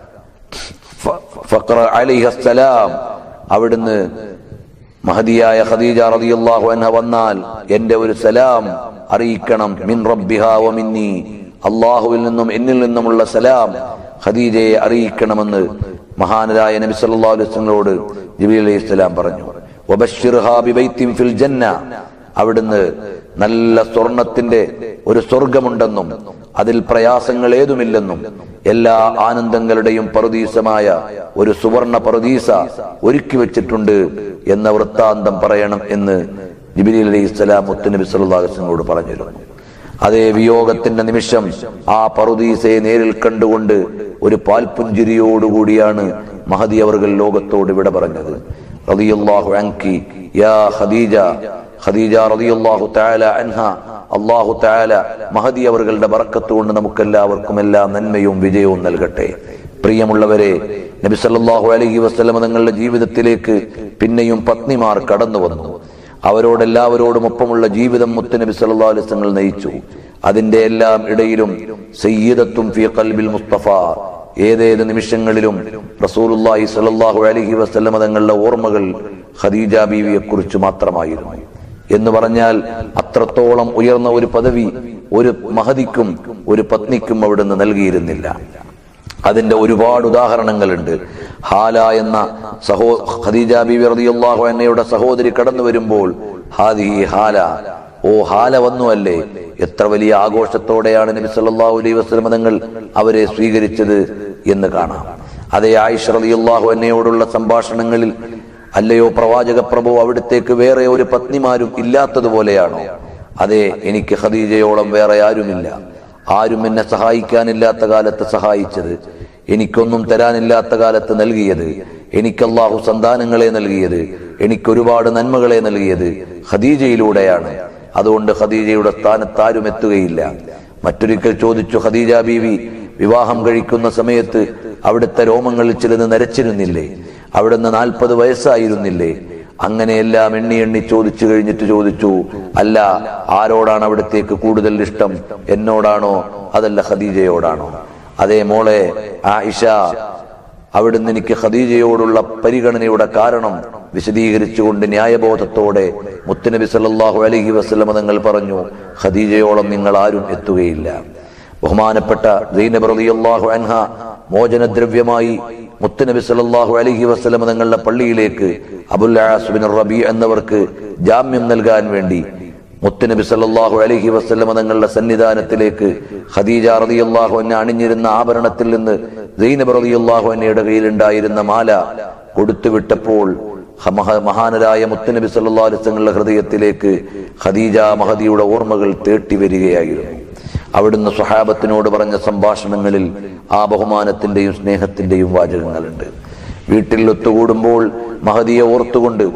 ഫഖറ അലൈഹി അസ്സലാം അവിടുന്ന് മഹദിയായ ഖദീജ റളിയല്ലാഹു അൻഹ വന്നാൽ എന്റെ ഒരു സലാം അറിയിക്കണം മിൻ റബ്ബിഹാ വ മിന്നി അള്ളാഹുവിൽ നിന്നും എന്നിൽ നിന്നുമുള്ള സലാം ഖദീജയെ അറിയിക്കണമെന്ന് മഹാനരായ നബി സല്ലല്ലാഹു അലൈഹി വസല്ലമയോട് ജിബ്രീൽ അലൈഹി സ്വലാം പറഞ്ഞു വബശ്ശിർഹാ ബിബൈത്തിൻ ഫിൽ ജന്ന അവിടുന്ന് നല്ല സ്വർണത്തിന്റെ ഒരു സ്വർഗമുണ്ടെന്നും അതിൽ പ്രയാസങ്ങൾ ഏതുമില്ലെന്നും എല്ലാ ആനന്ദങ്ങളുടെയും പറുദീസമായ ഒരു സുവർണ പറുദീസ ഒരുക്കി വെച്ചിട്ടുണ്ട് എന്ന വൃത്താന്തം പറയണം എന്ന് ജിബിലി അലൈഹി സ്വലാം മുത്തുനബി സല്ലാസ്ലങ്ങളോട് പറഞ്ഞിരുന്നു അതേ വിയോഗത്തിന്റെ നിമിഷം ആ പറുദീസയെ നേരിൽ കണ്ടുകൊണ്ട് ഒരു പാൽപുഞ്ചിരിയോടുകൂടിയാണ് മഹദി അവർകൾ ലോകത്തോട് വിട പറഞ്ഞത് റളിയല്ലാഹു അൻകി യാ ഖദീജ ഖദീജ റളിയല്ലാഹു തആല അൻഹ അല്ലാഹു തആല മഹദി അവர்களுടെ ബറക്കത്ത് കൊണ്ട് നമുക്കെല്ലാവർക്കും എല്ലാ നന്മയും വിജയവും നൽകട്ടെ പ്രിയമുള്ളവരെ നബി സല്ലല്ലാഹു അലൈഹി വസല്ലമ തങ്ങളുടെ ജീവിതത്തിലേക്ക് പിന്നെയും പത്നിമാർ കടന്നു വന്നു അവരോടെല്ലാവരോടും ഒപ്പമുള്ള ജീവിതം മുത്തുനബി സല്ലല്ലാഹു അലൈഹി വസല്ലം നയിച്ചു അതിന്റെ എല്ലാം ഇടയിലും സയ്യിദത്തും ഫി ഖൽബിൽ മുസ്തഫ ഏതേത് നിമിഷങ്ങളിലും റസൂലുള്ളാഹി സ്വല്ലല്ലാഹു അലൈഹി വസല്ലമ തങ്ങളുടെ ഓർമ്മകൾ ഖദീജ ബീവിയെ കുറിച്ച് മാത്രമായിരുന്നു എന്ന് പറഞ്ഞാൽ അത്രത്തോളം ഉയർന്ന ഒരു പദവി ഒരു മഹദിക്കും ഒരു പത്നിക്കും അവിടുന്ന് നൽകിയിരുന്നില്ല അതിന്റെ ഒരുപാട് ഉദാഹരണങ്ങളുണ്ട് ഹാല എന്ന സഹോ ഖദീജ ബീവി റളിയല്ലാഹു അൻഹയുടെ സഹോദരി കടന്നു വരുമ്പോൾ ഹാദി ഹാല ഓ ഹാല വന്നു അല്ലേ എത്ര വലിയ ആഘോഷത്തോടെയാണ് നബി സല്ലല്ലാഹു അലൈഹി വസല്ലം തങ്ങൾ അവരെ സ്വീകരിച്ചത് എന്ന് കാണാം അതേ ആയിഷ റളിയല്ലാഹു അൻഹയോടുള്ള സംഭാഷണങ്ങളിൽ അല്ലയോ പ്രവാചക പ്രഭു അവിടത്തേക്ക് വേറെ ഒരു പത്നിമാരും ഇല്ലാത്തതുപോലെയാണോ അതെ എനിക്ക് ഖദീജയോളം വേറെ ആരുമില്ല ആരും എന്നെ സഹായിക്കാനില്ലാത്ത കാലത്ത് സഹായിച്ചത് എനിക്കൊന്നും തരാനില്ലാത്ത കാലത്ത് നൽകിയത് എനിക്ക് അള്ളാഹു സന്താനങ്ങളെ നൽകിയത് എനിക്ക് ഒരുപാട് നന്മകളെ നൽകിയത് ഖദീജയിലൂടെയാണ് അതുകൊണ്ട് ഖദീജയുടെ സ്ഥാനത്ത് ആരും എത്തുകയില്ല മറ്റൊരിക്കൽ ചോദിച്ചു ഖദീജ ബീവി വിവാഹം കഴിക്കുന്ന സമയത്ത് അവിടുത്തെ രോമങ്ങളിൽ ചിലത് നരച്ചിരുന്നില്ലേ അവിടുന്ന് നാൽപ്പത് വയസ്സായിരുന്നില്ലേ അങ്ങനെയെല്ലാം എണ്ണി എണ്ണി ചോദിച്ചു കഴിഞ്ഞിട്ട് ചോദിച്ചു അല്ല ആരോടാണ് അവിടത്തേക്ക് കൂടുതൽ ഇഷ്ടം എന്നോടാണോ അതല്ല ഖദീജയോടാണോ അതേ മോളെ ആയിഷ അവിടുന്ന് എനിക്ക് ഖദീജയോടുള്ള പരിഗണനയുടെ കാരണം വിശദീകരിച്ചുകൊണ്ട് ന്യായബോധത്തോടെ മുത്തുനബി സല്ലല്ലാഹു അലൈഹി വസല്ലമ തങ്ങൾ പറഞ്ഞു ഖദീജയോളം നിങ്ങൾ ആരും എത്തുകയില്ല ബഹുമാനപ്പെട്ട സൈനബ് റളിയല്ലാഹു അൻഹ മോചനദ്രവ്യമായി മുത്തുനബി സല്ലല്ലാഹു അലൈഹി വസല്ലമ തങ്ങളുടെ പള്ളിയിലേക്ക് അബുൽ ആസ് ബിൻ റബി എന്നവർക്ക് ജാമ്യം നൽകാൻ വേണ്ടി മുത്തുനബി സല്ലല്ലാഹു അലൈഹി വസല്ലമ തങ്ങളുടെ സന്നിധാനത്തിലേക്ക് ഖദീജ റളിയല്ലാഹു അൻഹ അണിഞ്ഞിരുന്ന ആഭരണത്തിൽ നിന്ന് സൈനബ് റളിയല്ലാഹു അൻഹയുടെ കയ്യിലുണ്ടായിരുന്ന മാല കൊടുത്തുവിട്ടപ്പോൾ ഹ- മഹ- മഹാനരായ മുത്തുനബി സല്ലല്ലാഹു അലൈഹി വസല്ലമയുടെ ഹൃദയത്തിലേക്ക് ഖദീജ മഹദിയുടെ ഓർമ്മകൾ തേട്ടി വരികയായിരുന്നു അവിടുന്ന് സ്വഹാബത്തിനോട് പറഞ്ഞ സംഭാഷണങ്ങളിൽ ആ ബഹുമാനത്തിന്റെയും സ്നേഹത്തിന്റെയും വാചകങ്ങളുണ്ട് വീട്ടിൽ ഒത്തുകൂടുമ്പോൾ മഹദിയെ ഓർത്തുകൊണ്ട്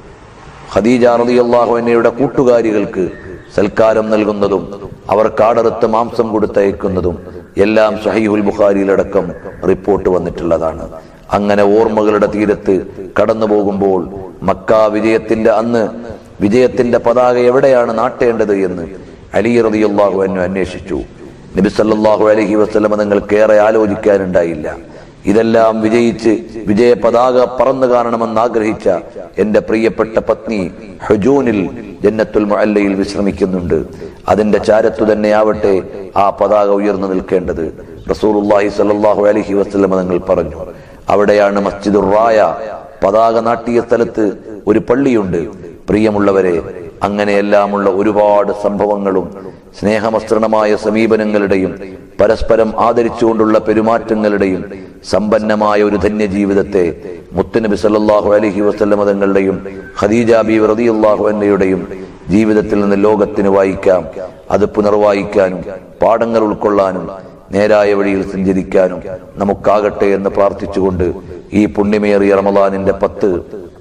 ഖദീജ റളിയല്ലാഹു അൻഹയുടെ കൂട്ടുകാരികൾക്ക് സൽക്കാരം നൽകുന്നതും അവർ കാടറുത്ത് മാംസം കൊടുത്തയക്കുന്നതും എല്ലാം സഹീഹുൽ ബുഖാരിയിലടക്കം റിപ്പോർട്ട് വന്നിട്ടുള്ളതാണ് അങ്ങനെ ഓർമ്മകളുടെ തീരത്ത് കടന്നു പോകുമ്പോൾ മക്ക വിജയത്തിന്റെ അന്ന് വിജയത്തിന്റെ പതാക എവിടെയാണ് നാട്ടേണ്ടത് എന്ന് അലി റളിയല്ലാഹു അൻഹു അന്വേഷിച്ചു നബി സല്ലല്ലാഹു അലൈഹി വസല്ലമ നിങ്ങൾക്ക് ഏറെ ആലോചിക്കാനുണ്ടായില്ല ഇതെല്ലാം വിജയിച്ച് വിജയ പതാക പറന്നു കാണണമെന്ന് ആഗ്രഹിച്ച എന്റെ പ്രിയപ്പെട്ട പത്നി ഹുജൂനിൽ ജന്നത്തുൽ മുഅല്ലയിൽ വിശ്രമിക്കുന്നുണ്ട് അതിന്റെ ചാരത്തു തന്നെയാവട്ടെ ആ പതാക ഉയർന്നു നിൽക്കേണ്ടത് റസൂലുള്ളാഹി സ്വല്ലല്ലാഹു അലൈഹി വസല്ലമ തങ്ങൾ പറഞ്ഞു അവിടെയാണ് മസ്ജിദുർ റായ പതാക നാട്ടിയ സ്ഥലത്ത് ഒരു പള്ളിയുണ്ട് പ്രിയമുള്ളവരെ അങ്ങനെയെല്ലാമുള്ള ഒരുപാട് സംഭവങ്ങളും സ്നേഹമസൃണമായ സമീപനങ്ങളുടെയും പരസ്പരം ആദരിച്ചുകൊണ്ടുള്ള പെരുമാറ്റങ്ങളുടെയും സമ്പന്നമായ ഒരു ധന്യ ജീവിതത്തെ മുത്തുനബി സല്ലല്ലാഹു അലൈഹി വസല്ലമ തങ്ങളുടെയും ഖദീജ ബി റളിയല്ലാഹു അൻഹയുടെയും ജീവിതത്തിൽ നിന്ന് ലോകത്തിന് വായിക്കാം അത് പുനർവായിക്കാനും പാഠങ്ങൾ ഉൾക്കൊള്ളാനും നേരായ വഴിയിൽ സഞ്ചരിക്കാനും നമുക്കാകട്ടെ എന്ന് പ്രാർത്ഥിച്ചുകൊണ്ട് ഈ പുണ്യമേറിയ റമദാനിന്റെ പത്ത്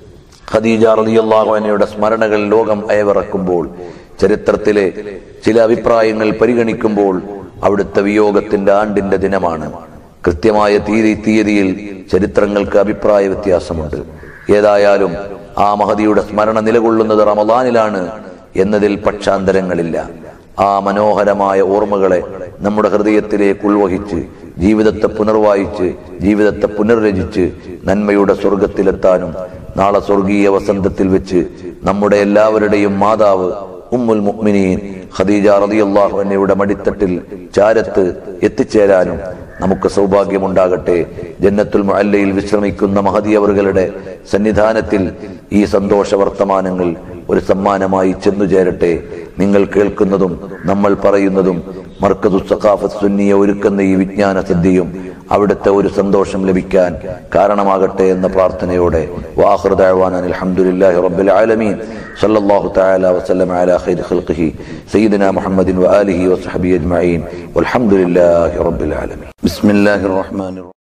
ഖദീജ റളിയല്ലാഹു അൻഹയുടെ സ്മരണകൾ ലോകം അയവിറക്കുമ്പോൾ ചരിത്രത്തിലെ ചില അഭിപ്രായങ്ങൾ പരിഗണിക്കുമ്പോൾ അവിടുത്തെ വിയോഗത്തിന്റെ ആണ്ടിന്റെ ദിനമാണ് കൃത്യമായ തീയതി തീയതിയിൽ ചരിത്രങ്ങൾക്ക് അഭിപ്രായ വ്യത്യാസമുണ്ട് ഏതായാലും ആ മഹദിയുടെ സ്മരണ നിലകൊള്ളുന്നത് റമദാനിലാണ് എന്നതിൽ പക്ഷാന്തരങ്ങളില്ല ആ മനോഹരമായ ഓർമ്മകളെ നമ്മുടെ ഹൃദയത്തിലേക്ക് ഉൾവഹിച്ച് ജീവിതത്തെ പുനർവായിച്ച് ജീവിതത്തെ പുനർരചിച്ച് നന്മയുടെ സ്വർഗത്തിലെത്താനും നാളെ സ്വർഗീയ വസന്തത്തിൽ വെച്ച് നമ്മുടെ എല്ലാവരുടെയും മാതാവ് ഉമ്മുൽ മുഅ്മിനീൻ ഖദീജ റളിയല്ലാഹു അൻഹയുടെ മടിത്തട്ടിൽ ചാരത്ത് എത്തിച്ചേരാനും നമുക്ക് സൗഭാഗ്യമുണ്ടാകട്ടെ ജന്നത്തുൽ മുഅല്ലയിൽ വിശ്രമിക്കുന്ന മഹദി അവറുകളുടെ സന്നിധാനത്തിൽ ഈ സന്തോഷ വർത്തമാനങ്ങൾ ഒരു സമ്മാനമായി ചെന്നു ചേരട്ടെ നിങ്ങൾ കേൾക്കുന്നതും നമ്മൾ പറയുന്നതും മർക്കതു സഖാഫത്ത് സുന്നിയെ ഒരുക്കുന്ന ഈ വിജ്ഞാന സിദ്ധിയും അവിടുത്തെ ഒരു സന്തോഷം ലഭിക്കാൻ കാരണമാകട്ടെ എന്ന പ്രാർത്ഥനയോടെ വാഹൃ ദഅവാന അൽഹംദുലില്ലാഹി റബ്ബിൽ ആലമീൻ സല്ലല്ലാഹു തആല വസല്ലം അലാ ഖൈരി ഖൽഖിഹി സയ്യിദിന മുഹമ്മദിൻ വആലിഹി വസഹബിഹി അജ്മഈൻ വൽഹംദുലില്ലാഹി റബ്ബിൽ ആലമീൻ ബിസ്മില്ലാഹിർ റഹ്മാനിർ